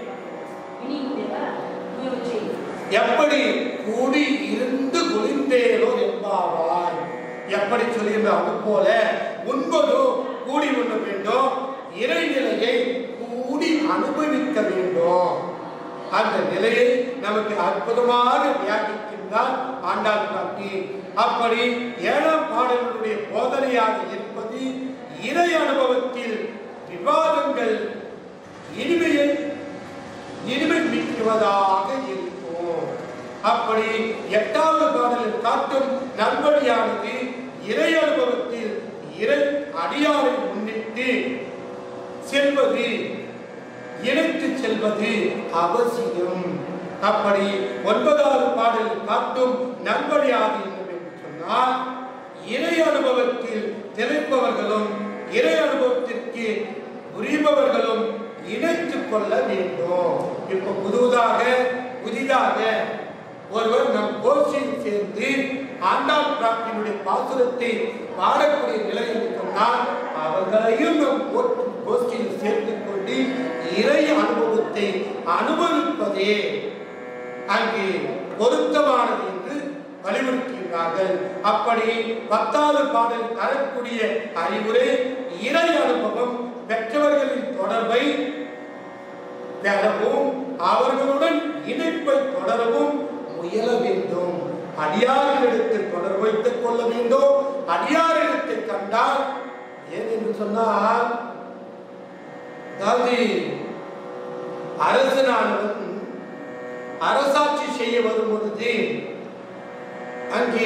எப்படி கூடி இருந்து குளிர்ந்தேனோ என்பாவாய் எப்படி சொல்கின்ற அது போல உண்பதோ கூடி உண்ண வேண்டும் இறைநிலையை கூடி அனுபவிக்க வேண்டும் அந்த நிலையை நமக்கு அற்புதமாக வியாபிக்கின்றார் ஆண்டாள் காட்டி அப்படி ஏழாம் பாடலுடைய போதனையாக இருப்பது இறை அனுபவத்தில் விவாதங்கள் இனிமையை இனிமை மிக்குவதாக இருக்கும் அப்படி எட்டாவது பாடலில் காட்டும் நல்வழியானது இறை அனுபவத்தில் இறை அடியாரை முன்னிட்டு செல்வது இணைத்து செல்வது அவசியம் அப்படி ஒன்பதாவது பாடலில் காட்டும் நல்வழியாக என்னவென்று சொன்னால் இறை அனுபவத்தில் திளைப்பவர்களும் இறை அனுபவத்திற்கு புரிபவர்களும் இணைத்துக் கொள்ள வேண்டும் இப்ப புதுவதாக புதிதாக ஒருவர் நம் கோஷியில் சேர்ந்து ஆண்டாள் பிராப்தியினுடைய பாசுரத்தை பாடக்கூடிய நிலை என்று சொன்னால் அவர்களையும் நம் கோ- கோஷ்டியில் சேர்த்துக் கொண்டு இறை அனுபவத்தை அனுபவிப்பதே அங்கே பொருத்தமானது என்று வலியுறுத்துகிறார்கள் அப்படி பத்தாவது பாடல் தரக்கூடிய அறிவுரை இறை அனுபவம் பெற்றவர்களின் தொடர்பை பெறவும் அவர்களுடன் இணைப்பை தொடரவும் முயல வேண்டும் அடியார்களிடத்தில் தொடர்பு வைத்துக் கொள்ள வேண்டும் அடியாரிடத்தை கண்டால் ஏன் என்று சொன்னால் அதாவது அரசனானவன் அரசாட்சி செய்ய வரும் பொழுது அங்கே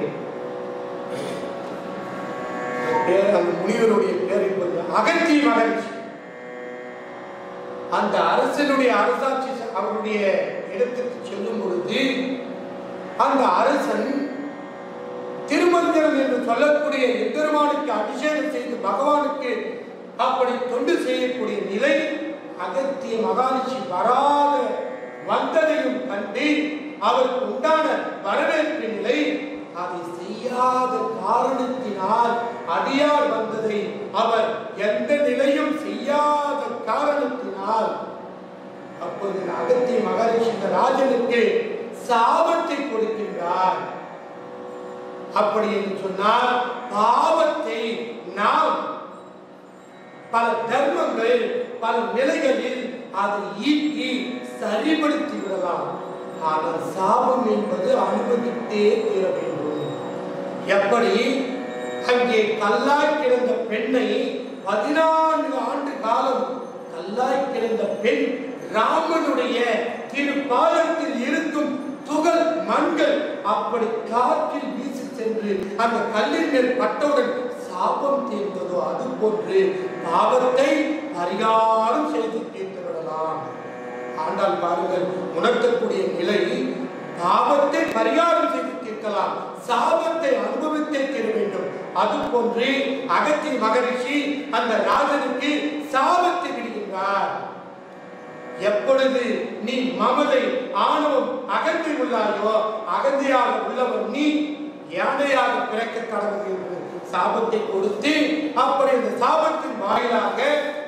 பேர் அந்த முனிவருடைய பேர் இப்போது அகத்திய மகிழ்ச்சி அந்த அரசனுடைய அரசாட்சி செ- அவருடைய இடத்திற்கு செல்லும் பொழுது அந்த அரசன் திருமந்திரம் என்று சொல்லக்கூடிய எம்பெருமானுக்கு அபிஷேகம் செய்து பகவானுக்கு அப்படி தொண்டு செய்யக்கூடிய நிலை அகத்திய மகாரிஷி வராத வந்ததையும் கண்டு அவருக்கு உண்டான வரவேற்பு நிலை அதை செய்யாத காரணத்தினால் அடியார் வந்ததை அவர் எந்த நிலையும் செய்யாத காரணத்தினால் அப்போது அகத்திய மகரிஷி இந்த ராஜனுக்கு சாபத்தை கொடுக்கின்றார் அப்படி என்று சொன்னால் பாவத்தை நாம் பல தர்மங்கள் பல நிலைகளில் அதை ஈட்டி சரிபடுத்தி விடலாம் ஆனால் சாபம் என்பது அனுபவித்தே தீர வேண்டும் எப்படி அங்கே கல்லாய் கிடந்த பெண்ணை பதினான்கு ஆண்டு காலம் கல்லாய் கிடந்த பெண் ராமனுடைய திருப்பாதத்தில் இருக்கும் துகள் மண்கள் அப்படி காற்றில் வீசி சென்று அந்த கல்லின் மேல் பட்டவுடன் சாபம் தீர்ந்ததோ அது போன்று பாவத்தை பரிகாரம் செய்து தீர்த்து விடலாம் ஆண்டாள் பாருங்கள் உணர்த்தக்கூடிய நிலை பாவத்தை பரிகாரம் செய்து தீர்க்கலாம் சாபத்தை அனுபவித்தே தீர வேண்டும் அது போன்று அகத்தி மகரிஷி அந்த ராஜனுக்கு சாபத்தை விடுகின்றார் எப்பொழுது நீ மமதை ஆணவம் அகந்தி உள்ளாயோ அகந்தியாக உள்ளவர் நீ யானையாக பிறக்க கடவுள் என்று சாபத்தை கொடுத்து அப்படி அந்த சாபத்தின் வாயிலாக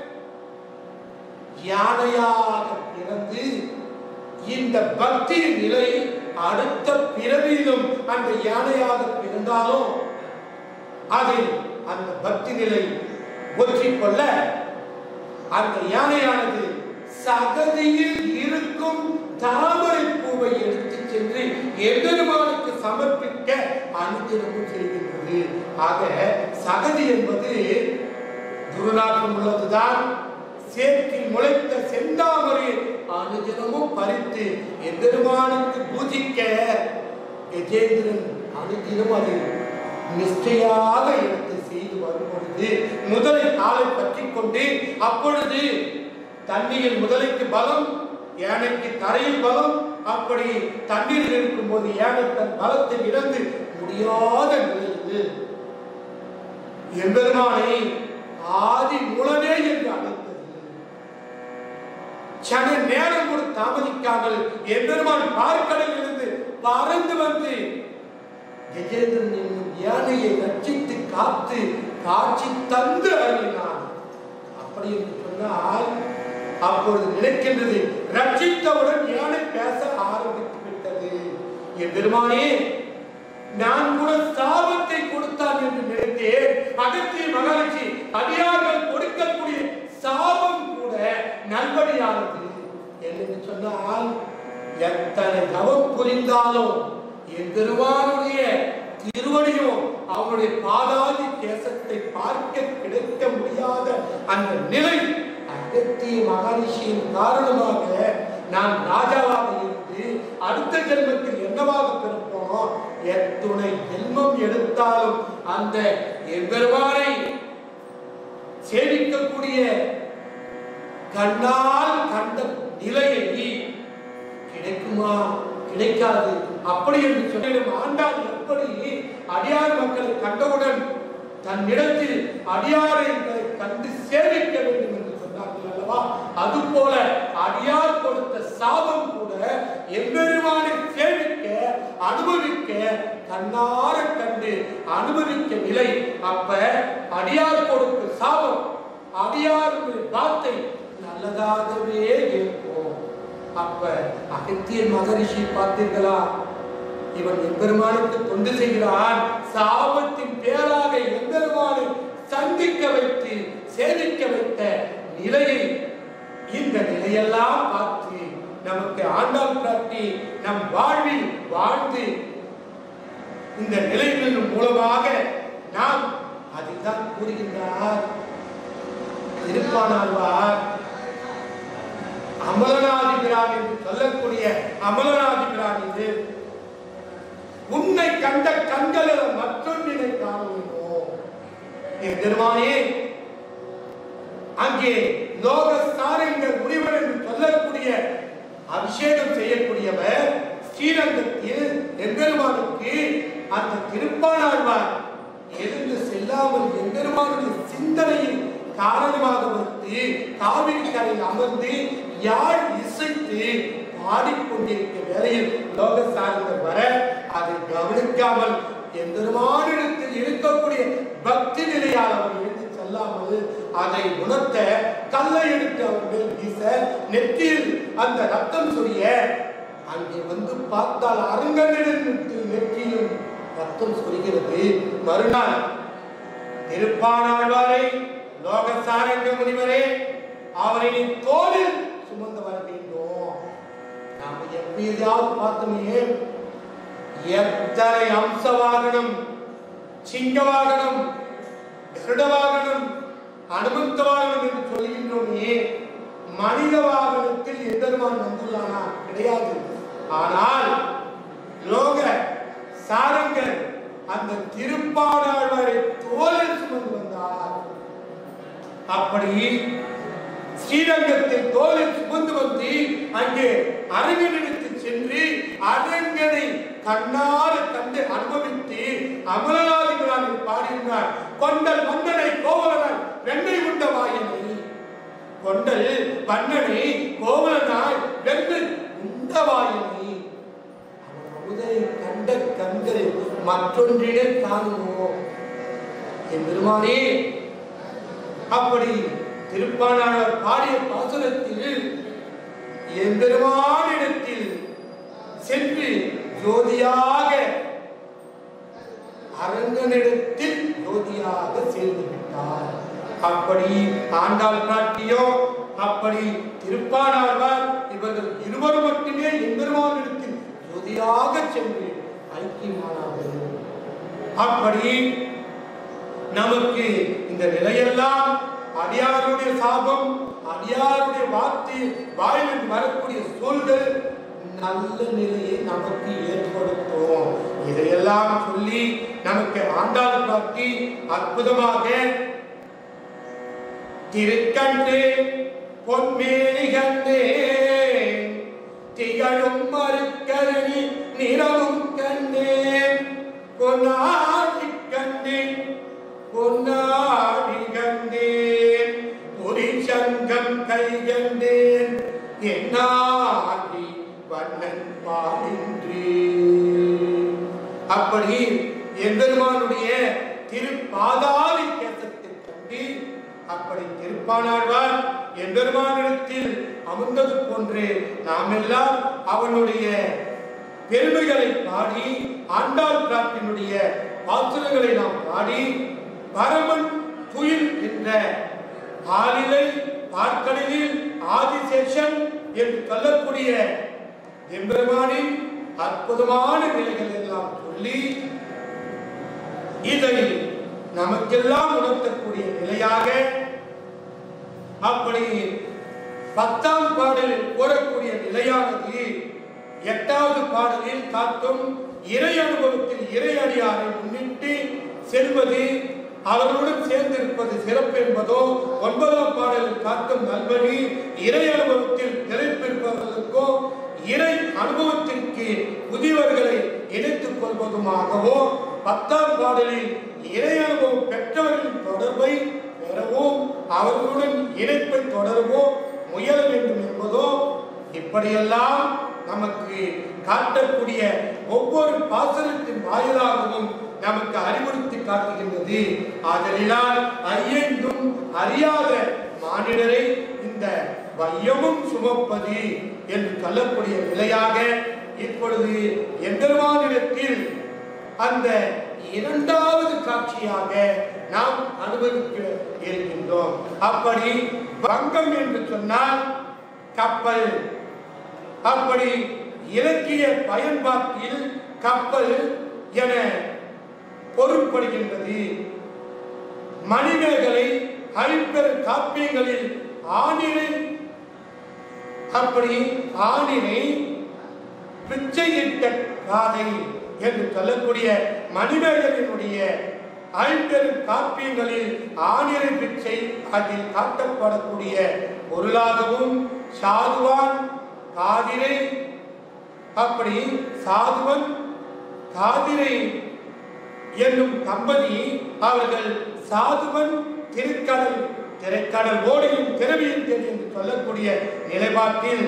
யானையாக பிறந்து இந்த பக்தியின் நிலை அடுத்த பிறவியிலும் அந்த யானையாக பிறந்தாலும் அதை அந்த பக்தி நிலை ஒற்றிக்கொள்ள அந்த யானையானது சகதியில் இருக்கும் தாமரை பூவை எடுத்துச் சென்று எம்பெருமானுக்கு சமர்ப்பிக்க அனுதினமும் செய்கின்றது ஆக சகதி என்பது துர்நாற்றம் உள்ளதுதான் சேற்றில் முளைத்த செந்தாமரை அனுதினமும் பறித்து எம்பெருமானுக்கு பூஜிக்க கஜேந்திரன் அனுதினம் அதை நிஷ்டையாக எடுத்து செய்து வரும்பொழுது முதலை காலை பற்றி கொண்டு அப்பொழுது தண்ணீரில் முதலைக்கு பலம் யானைக்கு தரையில் பலம் அப்படி தண்ணீரில் இருக்கும் போது யானை தன் பலத்தை இழந்து முடியாத நிலையில் எம்பெருமானை ஆதி மூலனே என்று அழைத்தது சன நேரம் கூட தாமதிக்காமல் எம்பெருமான் பார்க்கடலில் இருந்து பறந்து வந்து கஜேந்திரன் என்னும் யானையை ரட்சித்து காத்து காட்சி தந்து அருளினான் அப்படி என்று சொன்னால் அப்பொழுது நினைக்கின்றது ரட்சித்தவுடன் யானை பேச ஆரம்பித்து விட்டது என் பெருமானே நான் கூட சாபத்தை கொடுத்தான் என்று நினைத்தேன் அகத்திய மகாலட்சி அடியார்கள் கொடுக்கக்கூடிய சாபம் கூட நல்வழியானது என்று சொன்னால் எத்தனை தவம் புரிந்தாலும் என் பெருமானுடைய திருவடியும் அவனுடைய பாதாதி தேசத்தை பார்க்க கிடைக்க முடியாத அந்த நிலை அகத்திய மகரிஷியின் காரணமாக நான் ராஜாவாக இருந்து அடுத்த ஜென்மத்தில் என்னவாக பிறப்போனோ எத்துணை ஜென்மம் எடுத்தாலும் அந்த எம்பெருமானை சேவிக்கக்கூடிய கண்ணால் கண்ட நிலையை கிடைக்குமா கிடைக்காது அப்படி என்று சொல்லிடும் ஆண்டாள் எப்படி அடியார் மக்களை கண்டவுடன் தன்னிடத்தில் அடியாரை கண்டு சேவிக்க வேண்டும் என்று சொன்னார்கள் அல்லவா அது போல அடியார் கொடுத்த சாபம் கூட எம்பெருமானை சேவிக்க அனுபவிக்க கண்ணார கண்டு அனுபவிக்க நிலை அப்ப அடியார் கொடுத்த சாபம் அடியாருடைய வார்த்தை நல்லதாகவே இருக்கும் அப்ப அகத்தியன் மகரிஷி பார்த்தீர்களா இவன் எம்பெருமானுக்கு தொண்டு செய்கிறான் சாபத்தின் பேராக எம்பெருமானை சந்திக்க வைத்து சேவிக்க வைத்த நிலையை இந்த நிலையெல்லாம் பார்த்து நமக்கு ஆண்டாள் காட்டி நம் வாழ்வில் வாழ்ந்து இந்த நிலைகளின் மூலமாக நாம் அதைத்தான் கூறுகின்றார் திருப்பானாழ்வார் அமலநாதிபிரான் என்று சொல்லக்கூடிய அமலநாதிபிரான் இது உன்னை கண்ட கண்களில் மற்றொன்றினை காணுமோ என் பெருமானே அங்கே லோக சாரங்க முனிவர் என்று சொல்லக்கூடிய அபிஷேகம் செய்யக்கூடியவர் ஸ்ரீரங்கத்தில் எம்பெருமானுக்கு அந்த திருப்பானாழ்வார் எழுந்து செல்லாமல் எம்பெருமானுடைய சிந்தனையில் காரணமாக வந்து காவிரி கரையில் அமர்ந்து யாழ் இசைத்து பாடிக்கொண்டிருக்க வேளையில் லோக சார்ந்தர் வர அதை கவனிக்காமல் எம்பெருமானிடத்தில் இருக்கக்கூடிய பக்தி நிலையால் அவர் எடுத்து செல்லாமல் அதை உணர்த்த கல்லை எடுத்து அவர் மேல் வீச நெற்றியில் அந்த ரத்தம் சொரிய அங்கே வந்து பார்த்தால் அரங்கனிடத்தில் நெற்றியும் ரத்தம் சொரிகிறது மறுநாள் திருப்பானாழ்வாரை லோகசாரங்க முனிவரே அவரை நீ தோளில் சுமந்து வர வேண்டும் நாம எப்பயாவது பார்த்தோமே எத்தனை அம்ச வாகனம் சிங்க வாகனம் கருட வாகனம் அனுமந்த வாகனம் என்று சொல்கின்றோமே மனித வாகனத்தில் எந்தெருமான் வந்துள்ளானா கிடையாது ஆனால் லோக சாரங்கர் அந்த திருப்பாடாழ்வாரை தோளில் சுமந்து வந்தார் அப்படி ஸ்ரீரங்கத்தில் தோளில் சுமந்து வந்து அங்கே அரங்கனிடத்து சென்று அரங்கனை கண்ணார கண்டு அனுபவித்து அமலநாதிகளாக பாடினார் கொண்டல் மன்னனை கோவலனாய் வெண்ணை உண்ட வாயினை கொண்டல் மன்னனை கோவலனாய் வெண்ணை உண்ட வாயினை அவன் அமுதை கண்ட கண்கள் மற்றொன்றினை காணுவோம் என் பெருமானே அப்படி திருப்பானாளர் பாடிய பாசுரத்தில் எம்பெருமானிடத்தில் சென்று ஜோதியாக அரங்கனிடத்தில் ஜோதியாக சேர்ந்து விட்டார் அப்படி ஆண்டாள் காட்டியோ அப்படி திருப்பானாழ்வார் இவர்கள் இருவர் மட்டுமே எம்பெருமானிடத்தில் ஜோதியாக சென்று ஐக்கியமானார்கள் அப்படி நமக்கு இந்த நிலையெல்லாம் அடியாருடைய சாபம் அடியாருடைய வார்த்தை வாயிலில் வரக்கூடிய சூழ்கள் நல்ல நிலையை நமக்கு ஏற்படுத்தும் இதையெல்லாம் சொல்லி நமக்கு ஆண்டாள் காட்டி அற்புதமாக திருக்கண்டே பொன்மேனி கண்டே திகழும் மறுக்கரணி நிறமும் கண்டேன் பொன்னாடி கண்டேன் பொன்னாடி கண்டேன் பொறி சங்கம் கை கண்டேன் என்னாடி வண்ணன் பாடின்றே அப்படி எம்பெருமானுடைய திருப்பாதாரி கேசத்தை கண்டு அப்படி திருப்பானாழ்வார் எம்பெருமானிடத்தில் அமர்ந்தது போன்று நாம் எல்லாம் அவனுடைய பெருமைகளை பாடி ஆண்டாள் பிராட்டினுடைய பாசுரங்களை நாம் பாடி பரமன் துயில் என்ற ஆளிலை பார்க்கடலில் ஆதிசேஷன் என்று சொல்லக்கூடிய எம்பெருமானின் அற்புதமான நிலைகள் எல்லாம் சொல்லி இதை நமக்கெல்லாம் உணர்த்தக்கூடிய நிலையாக அப்படி பத்தாம் பாடலில் கூறக்கூடிய நிலையானது எட்டாவது பாடலில் காட்டும் இறை அனுபவத்தில் இறை அடியாரை முன்னிட்டு செல்வது அவர்களுடன் சேர்ந்திருப்பது சிறப்பு என்பதோ ஒன்பதாம் பாடலில் காட்டும் நல்வழி இறை அனுபவத்தில் நிலைப்பிருப்பவர்களுக்கோ இறை அனுபவத்திற்கு புதியவர்களை இணைத்துக் கொள்வதுமாகவோ பத்தாம் பாடலில் இறை அனுபவம் பெற்றவர்களின் தொடர்பை பெறவும் அவர்களுடன் இணைப்பை தொடரவோ முயல வேண்டும் என்பதோ இப்படியெல்லாம் நமக்கு காட்டக்கூடிய ஒவ்வொரு பாசனத்தின் வாயிலாகவும் நமக்கு அறிவுறுத்தி காட்டுகின்றது ஆதலினால் அறியென்றும் அறியாத மானிடரை இந்த வையமும் சுமப்பது என்று சொல்லக்கூடிய நிலையாக இப்பொழுது எம்பெருமானிடத்தில் அந்த இரண்டாவது காட்சியாக நாம் அனுபவிக்க இருக்கின்றோம் அப்படி வங்கம் என்று சொன்னால் கப்பல் அப்படி இலக்கிய பயன்பாட்டில் கப்பல் என பொருட்படுகின்றது மணிமேகலை ஐம்பெரு காப்பியங்களில் ஆணினை அப்படி ஆணினை பிச்சையிட்ட காதை என்று சொல்லக்கூடிய மணிமேகலினுடைய ஐம்பெரும் காப்பியங்களில் ஆணிரை பிச்சை அதில் காட்டப்படக்கூடிய பொருளாகவும் சாதுவான் காதிரை அப்படி சாதுவன் காதிரை என்னும் தம்பதி அவர்கள் சாதுவன் திருக்கடல் திரைக்கடல் ஓடையும் திரவியும் தேடி என்று சொல்லக்கூடிய நிலைப்பாட்டில்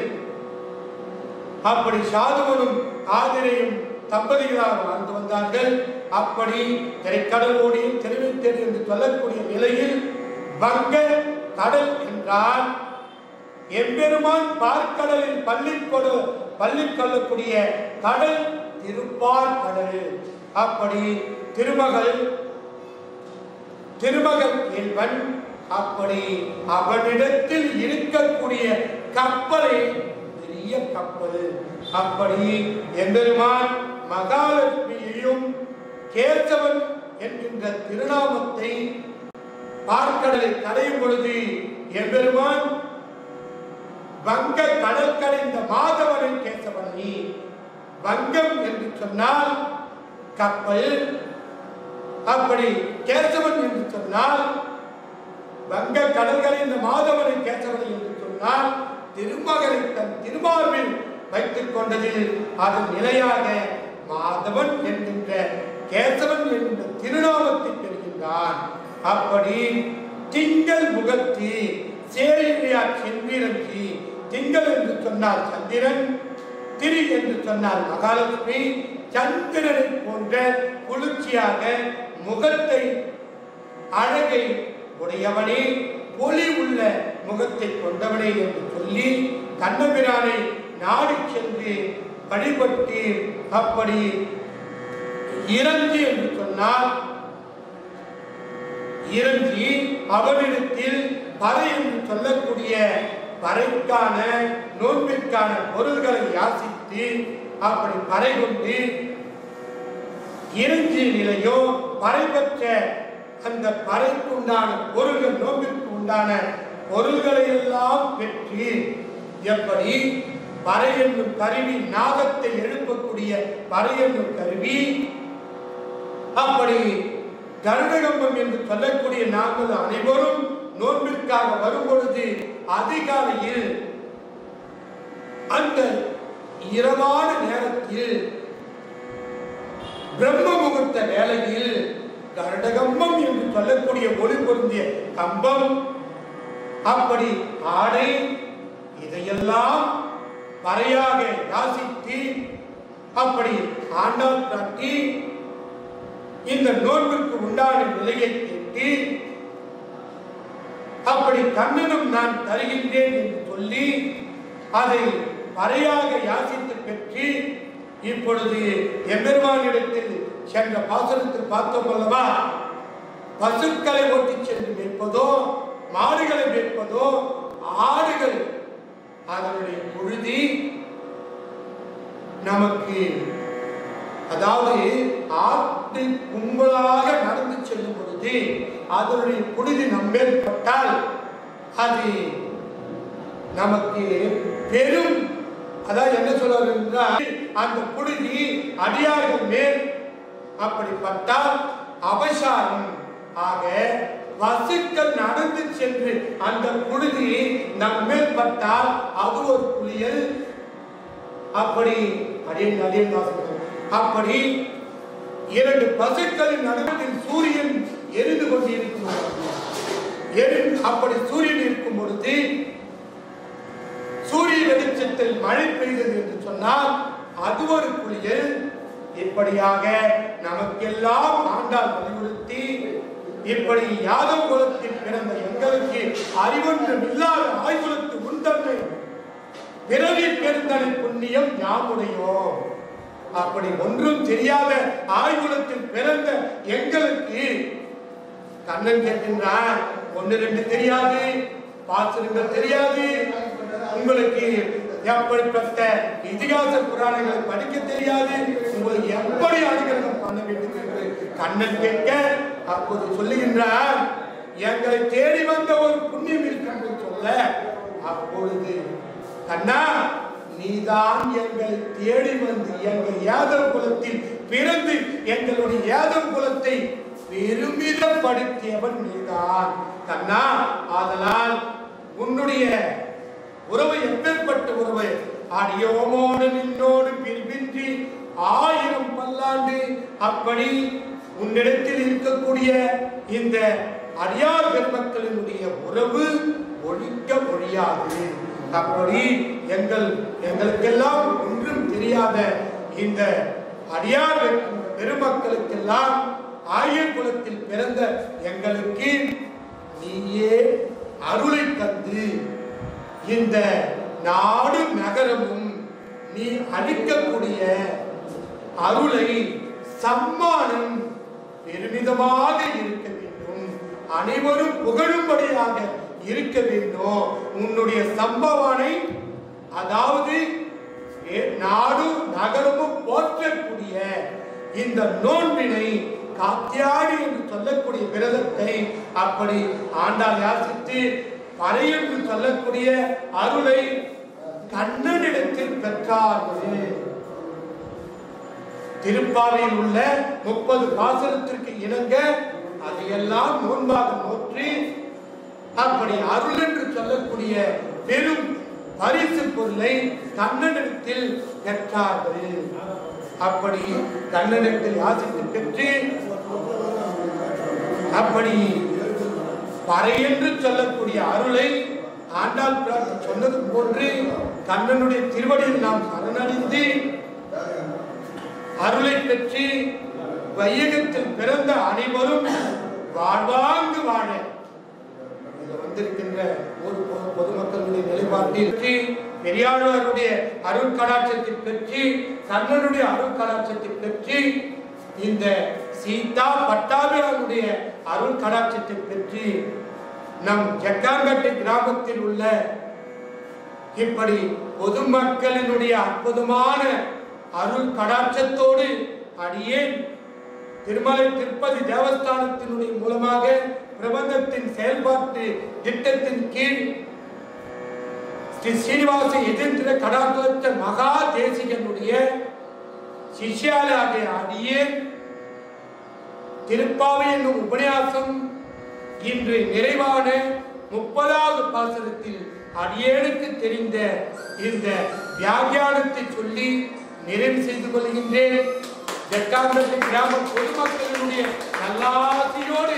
அப்படி சாதுவனும் ஆதிரையும் தம்பதிகளாக வாழ்ந்து வந்தார்கள் அப்படி திரைக்கடல் ஓடியும் திரவியும் தேடி என்று சொல்லக்கூடிய நிலையில் வங்க கடல் என்றால் எம்பெருமான் பார்க்கடலில் பள்ளி கொடு பள்ளி கொள்ளக்கூடிய கடல் திருப்பார் கடல் அப்படி திருமகள் திருமகன் என்பன் அப்படி அவனிடத்தில் இருக்கக்கூடிய கப்பலை பெரிய கப்பல் அப்படி எம்பெருமான் மகாலட்சுமியையும் கேசவன் என்கின்ற திருநாமத்தை பார்க்கடலை கடையும் பொழுது எம்பெருமான் வங்க கடல் கடைந்த மாதவனை கேசவனை வங்கம் என்று சொன்னால் கப்பல் அப்படி கேசவன் என்று சொன்னால் வங்க கடல்களை இந்த மாதவனை கேசவனை என்று சொன்னால் திருமகனை தன் திருமார்பில் வைத்துக் கொண்டதில் அதன் நிலையாக மாதவன் என்கின்ற கேசவன் என்கின்ற திருநாமத்தை பெறுகின்றான் அப்படி திங்கள் முகத்தி சேரியா செந்திரஞ்சி திங்கள் என்று சொன்னால் சந்திரன் திரி என்று சொன்னால் மகாலட்சுமி சந்திரனை போன்ற குளிர்ச்சியாக முகத்தை அழகை உடையவனே பொலி உள்ள முகத்தை கொண்டவனே என்று சொல்லி கண்ணபிரானை நாடி சென்று வழிபட்டு அப்படி இறங்கி என்று சொன்னால் இறங்கி அவனிடத்தில் பறை என்று சொல்லக்கூடிய பறைக்கான நோன்பிற்கான பொருள்களை யாசித்து அப்படி பறை கொண்டு இறைஞ்சிய நிலையோ பறை பெற்ற அந்த பறைக்கு உண்டான பொருள்கள் நோம்பிற்கு உண்டான பொருள்களை எல்லாம் பெற்று எப்படி பறை என்னும் கருவி நாகத்தை எழுப்பக்கூடிய பறை என்னும் கருவி அப்படி கருடகம்பம் என்று சொல்லக்கூடிய நாங்கள் அனைவரும் நோன்பிற்காக வரும் பொழுது அதிகாலையில் அந்த இரவான நேரத்தில் பிரம்ம முகூர்த்த வேளையில் கருடகம்பம் என்று சொல்லக்கூடிய ஒளி பொருந்திய கம்பம் அப்படி ஆடை இதையெல்லாம் பறையாக யாசித்து அப்படி ஆண்டாள் காட்டி இந்த நோன்பிற்கு உண்டான நிலையை கேட்டு அப்படி கண்ணனும் நான் தருகின்றேன் என்று சொல்லி அதை பறையாக யாசித்து பெற்று இப்பொழுது எம்பெருமானிடத்தில் சென்ற பாசனத்தில் பார்த்தோம் அல்லவா பசுக்களை ஓட்டி சென்று மேற்பதோ மாடுகளை மேற்பதோ ஆடுகள் அதனுடைய பொழுதி நமக்கு அதாவது ஆட்டு கும்பலாக நடந்து செல்லும் பொழுது அதனுடைய புழுதி நம்மேல் பட்டால் அது நமக்கு பெரும் அதாவது என்ன சொல்வார் என்றால் அந்த புழுதி அடியார்கள் மேல் அப்படி பட்டால் அபசாரம் ஆக பசுக்கள் நடந்து சென்று அந்த புழுதி நம் மேல் பட்டால் அது ஒரு புலியல் அப்படி அடியன் அடியன் வாசகம் அப்படி இரண்டு பசுக்களின் நடுவில் சூரியன் எரிந்து கொண்டிருக்கும் எரி அப்படி சூரியன் இருக்கும் பொழுது சூரிய வெளிச்சத்தில் மழை பெய்தது என்று சொன்னால் அது ஒரு புலியல் இப்படியாக நமக்கெல்லாம் ஆண்டால் வலியுறுத்தி இப்படி யாதவ குலத்தில் பிறந்த எங்களுக்கு அறிவொன்றும் இல்லாத ஆய்குலத்து முன்தன்மை பிறவி பெருந்தனை புண்ணியம் யாமுடையோம் அப்படி ஒன்றும் தெரியாத ஆய்குலத்தில் பிறந்த எங்களுக்கு கண்ணன் கேட்கின்றான் ஒன்னு ரெண்டு தெரியாது பாசுரங்கள் தெரியாது உங்களுக்கு எப்படிப்பட்ட இதிகாச புராணங்களை படிக்க தெரியாது உங்களுக்கு எப்படி அனுகிரகம் பண்ண வேண்டும் என்று கண்ணன் கேட்க அப்போது சொல்லுகின்றார் எங்களை தேடி வந்த ஒரு புண்ணியம் இருக்கின்ற சொல்ல அப்பொழுது கண்ணா நீதான் எங்களை தேடி வந்து எங்கள் யாதவ குலத்தில் பிறந்து எங்களுடைய யாதவ குலத்தை பெருமிதப்படுத்தியவன் நீதான் கண்ணா ஆதலால் உன்னுடைய உறவு எப்பேற்பட்ட உறவு அடியோமோடு நின்னோடு பிரிவின்றி ஆயிரம் பல்லாண்டு அப்படி உன்னிடத்தில் இருக்கக்கூடிய இந்த அடியார் பெருமக்களினுடைய உறவு ஒழிக்க ஒழியாது அப்படி எங்கள் எங்களுக்கெல்லாம் ஒன்றும் தெரியாத இந்த அடியார் பெருமக்களுக்கெல்லாம் ஆயர் குலத்தில் பிறந்த எங்களுக்கு நீயே அருளை தந்து இந்த நாடு நகரமும் நீ அளிக்கக்கூடிய அருளை சம்மானம் பெருமிதமாக இருக்க வேண்டும் அனைவரும் புகழும்படியாக இருக்க வேண்டும் உன்னுடைய சம்பவனை அதாவது ஏ- நாடு நகரமும் போற்றக்கூடிய இந்த நோன்பினை காத்தியாடி என்று சொல்லக்கூடிய விரதத்தை அப்படி ஆண்டாள் யாசித்து பறை என்று சொல்லக்கூடிய அருளை கண்ணனிடத்தில் பெற்றார்கள் திருப்பாவையில் உள்ள முப்பது பாசனத்திற்கு இணங்க அதையெல்லாம் நோன்பாக நோற்றி அப்படி அருள் என்று சொல்லக்கூடிய பெரும் பரிசு பொருளை கண்ணனிடத்தில் பெற்றார்கள் அப்படி கண்ணனிடத்தில் யாசித்து பெற்று அப்படி பறை என்று சொல்லக்கூடிய அருளை ஆண்டாள் பிராட்டி சொன்னது போன்று கண்ணனுடைய திருவடியில் நாம் சரணடைந்து அருளை பெற்று வையகத்தில் பிறந்த அனைவரும் வாழ்வாங்கு வாழ இங்க வந்திருக்கின்ற ஒரு பொது- பொதுமக்களுடைய நிலைப்பாட்டில் பெரியாழ்வாருடைய அருள் கடாட்சத்தை பெற்று கண்ணனுடைய அருள் கடாட்சத்தை பெற்று இந்த சீதா பட்டாபிரானுடைய அருள் கடாட்சத்தை பெற்று நம் ஜக்காம்பேட்டை கிராமத்தில் உள்ள இப்படி பொதுமக்களினுடைய அற்புதமான அருள் கடாட்சத்தோடு அடியேன் திருமலை திருப்பதி தேவஸ்தானத்தினுடைய மூலமாக பிரபந்தத்தின் செயல்பாட்டு திட்டத்தின் கீழ் ஸ்ரீ சீனிவாச எதிர்த்திர கடாட்ச மகா தேசிகனுடைய சிஷ்யாலாகிய அடியேன் திருப்பாவை என்னும் உபன்யாசம் இன்று நிறைவான முப்பதாவது பாசனத்தில் அடியேனுக்கு தெரிந்த இந்த வியாகியானத்தை சொல்லி நிறைவு செய்து கொள்கின்றேன் ஜட்டாந்தத்தை கிராம பொதுமக்களினுடைய நல்லாசியோடு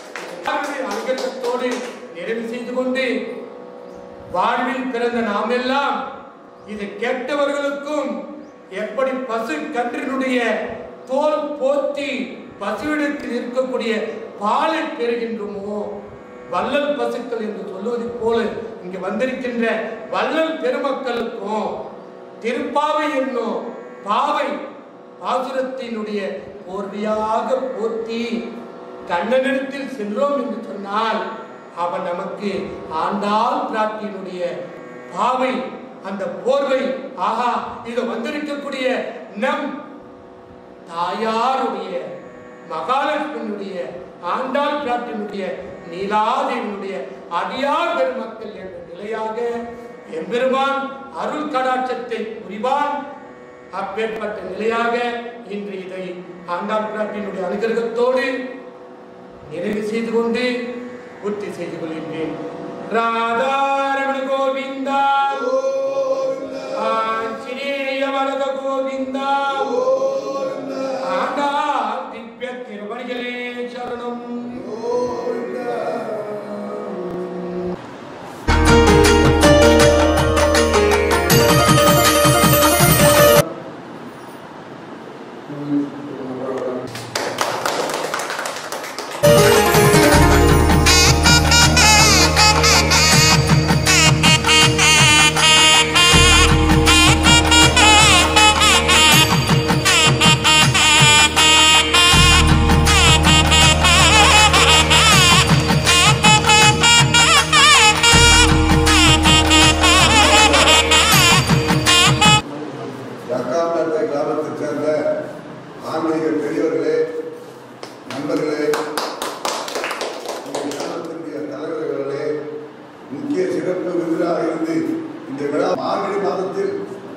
அங்கத்தோடு நிறைவு செய்து கொண்டு வாழ்வில் பிறந்த நாம் எல்லாம் இதை கேட்டவர்களுக்கும் எப்படி பசு கன்றினுடைய தோல் போத்தி பசுவிடத்தில் இருக்கக்கூடிய பாலை பெறுகின்றோமோ வள்ளல் பசுக்கள் என்று சொல்லுவது போல இங்கு வந்திருக்கின்ற வள்ளல் பெருமக்களுக்கும் திருப்பாவை என்னும் பாவை பாசுரத்தினுடைய போர்வையாக போத்தி கண்ணனிடத்தில் சென்றோம் என்று சொன்னால் அவன் நமக்கு ஆண்டாள் பிராட்டியினுடைய பாவை அந்த போர்வை ஆஹா இது வந்திருக்கக்கூடிய நம் தாயாருடைய மகாலட்சுமியினுடைய ஆண்டாள் பிராட்டினுடைய நீலாதேவியினுடைய அடியார் பெருமக்கள் என்ற நிலையாக எம்பெருமான் அருள் கடாட்சத்தை புரிவான் அப்பேற்பட்ட நிலையாக இன்று இதை ஆண்டாள் பிராட்டினுடைய அனுகிரகத்தோடு நிறைவு செய்து கொண்டு பூர்த்தி செய்து கொள்கின்றேன் ராதாரமண கோவிந்தா ஆஞ்சநேய வரத கோவிந்தா ஆண்டா திவ்ய திருவடிகளே சரணம் ஜக்காம்பேட்டை கிராமத்தைச் சேர்ந்த ஆன்மீக பெரியவர்களே நண்பர்களே இந்த கிராமத்தினுடைய தலைவர்களே முக்கிய சிறப்பு விருதாக இருந்து இந்த விழா மார்கழி மாதத்தில்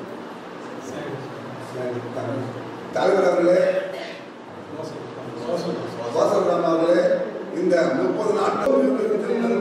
தலைவர் அவர்களே வாசவராம் அவர்களே இந்த முப்பது நாட்கள்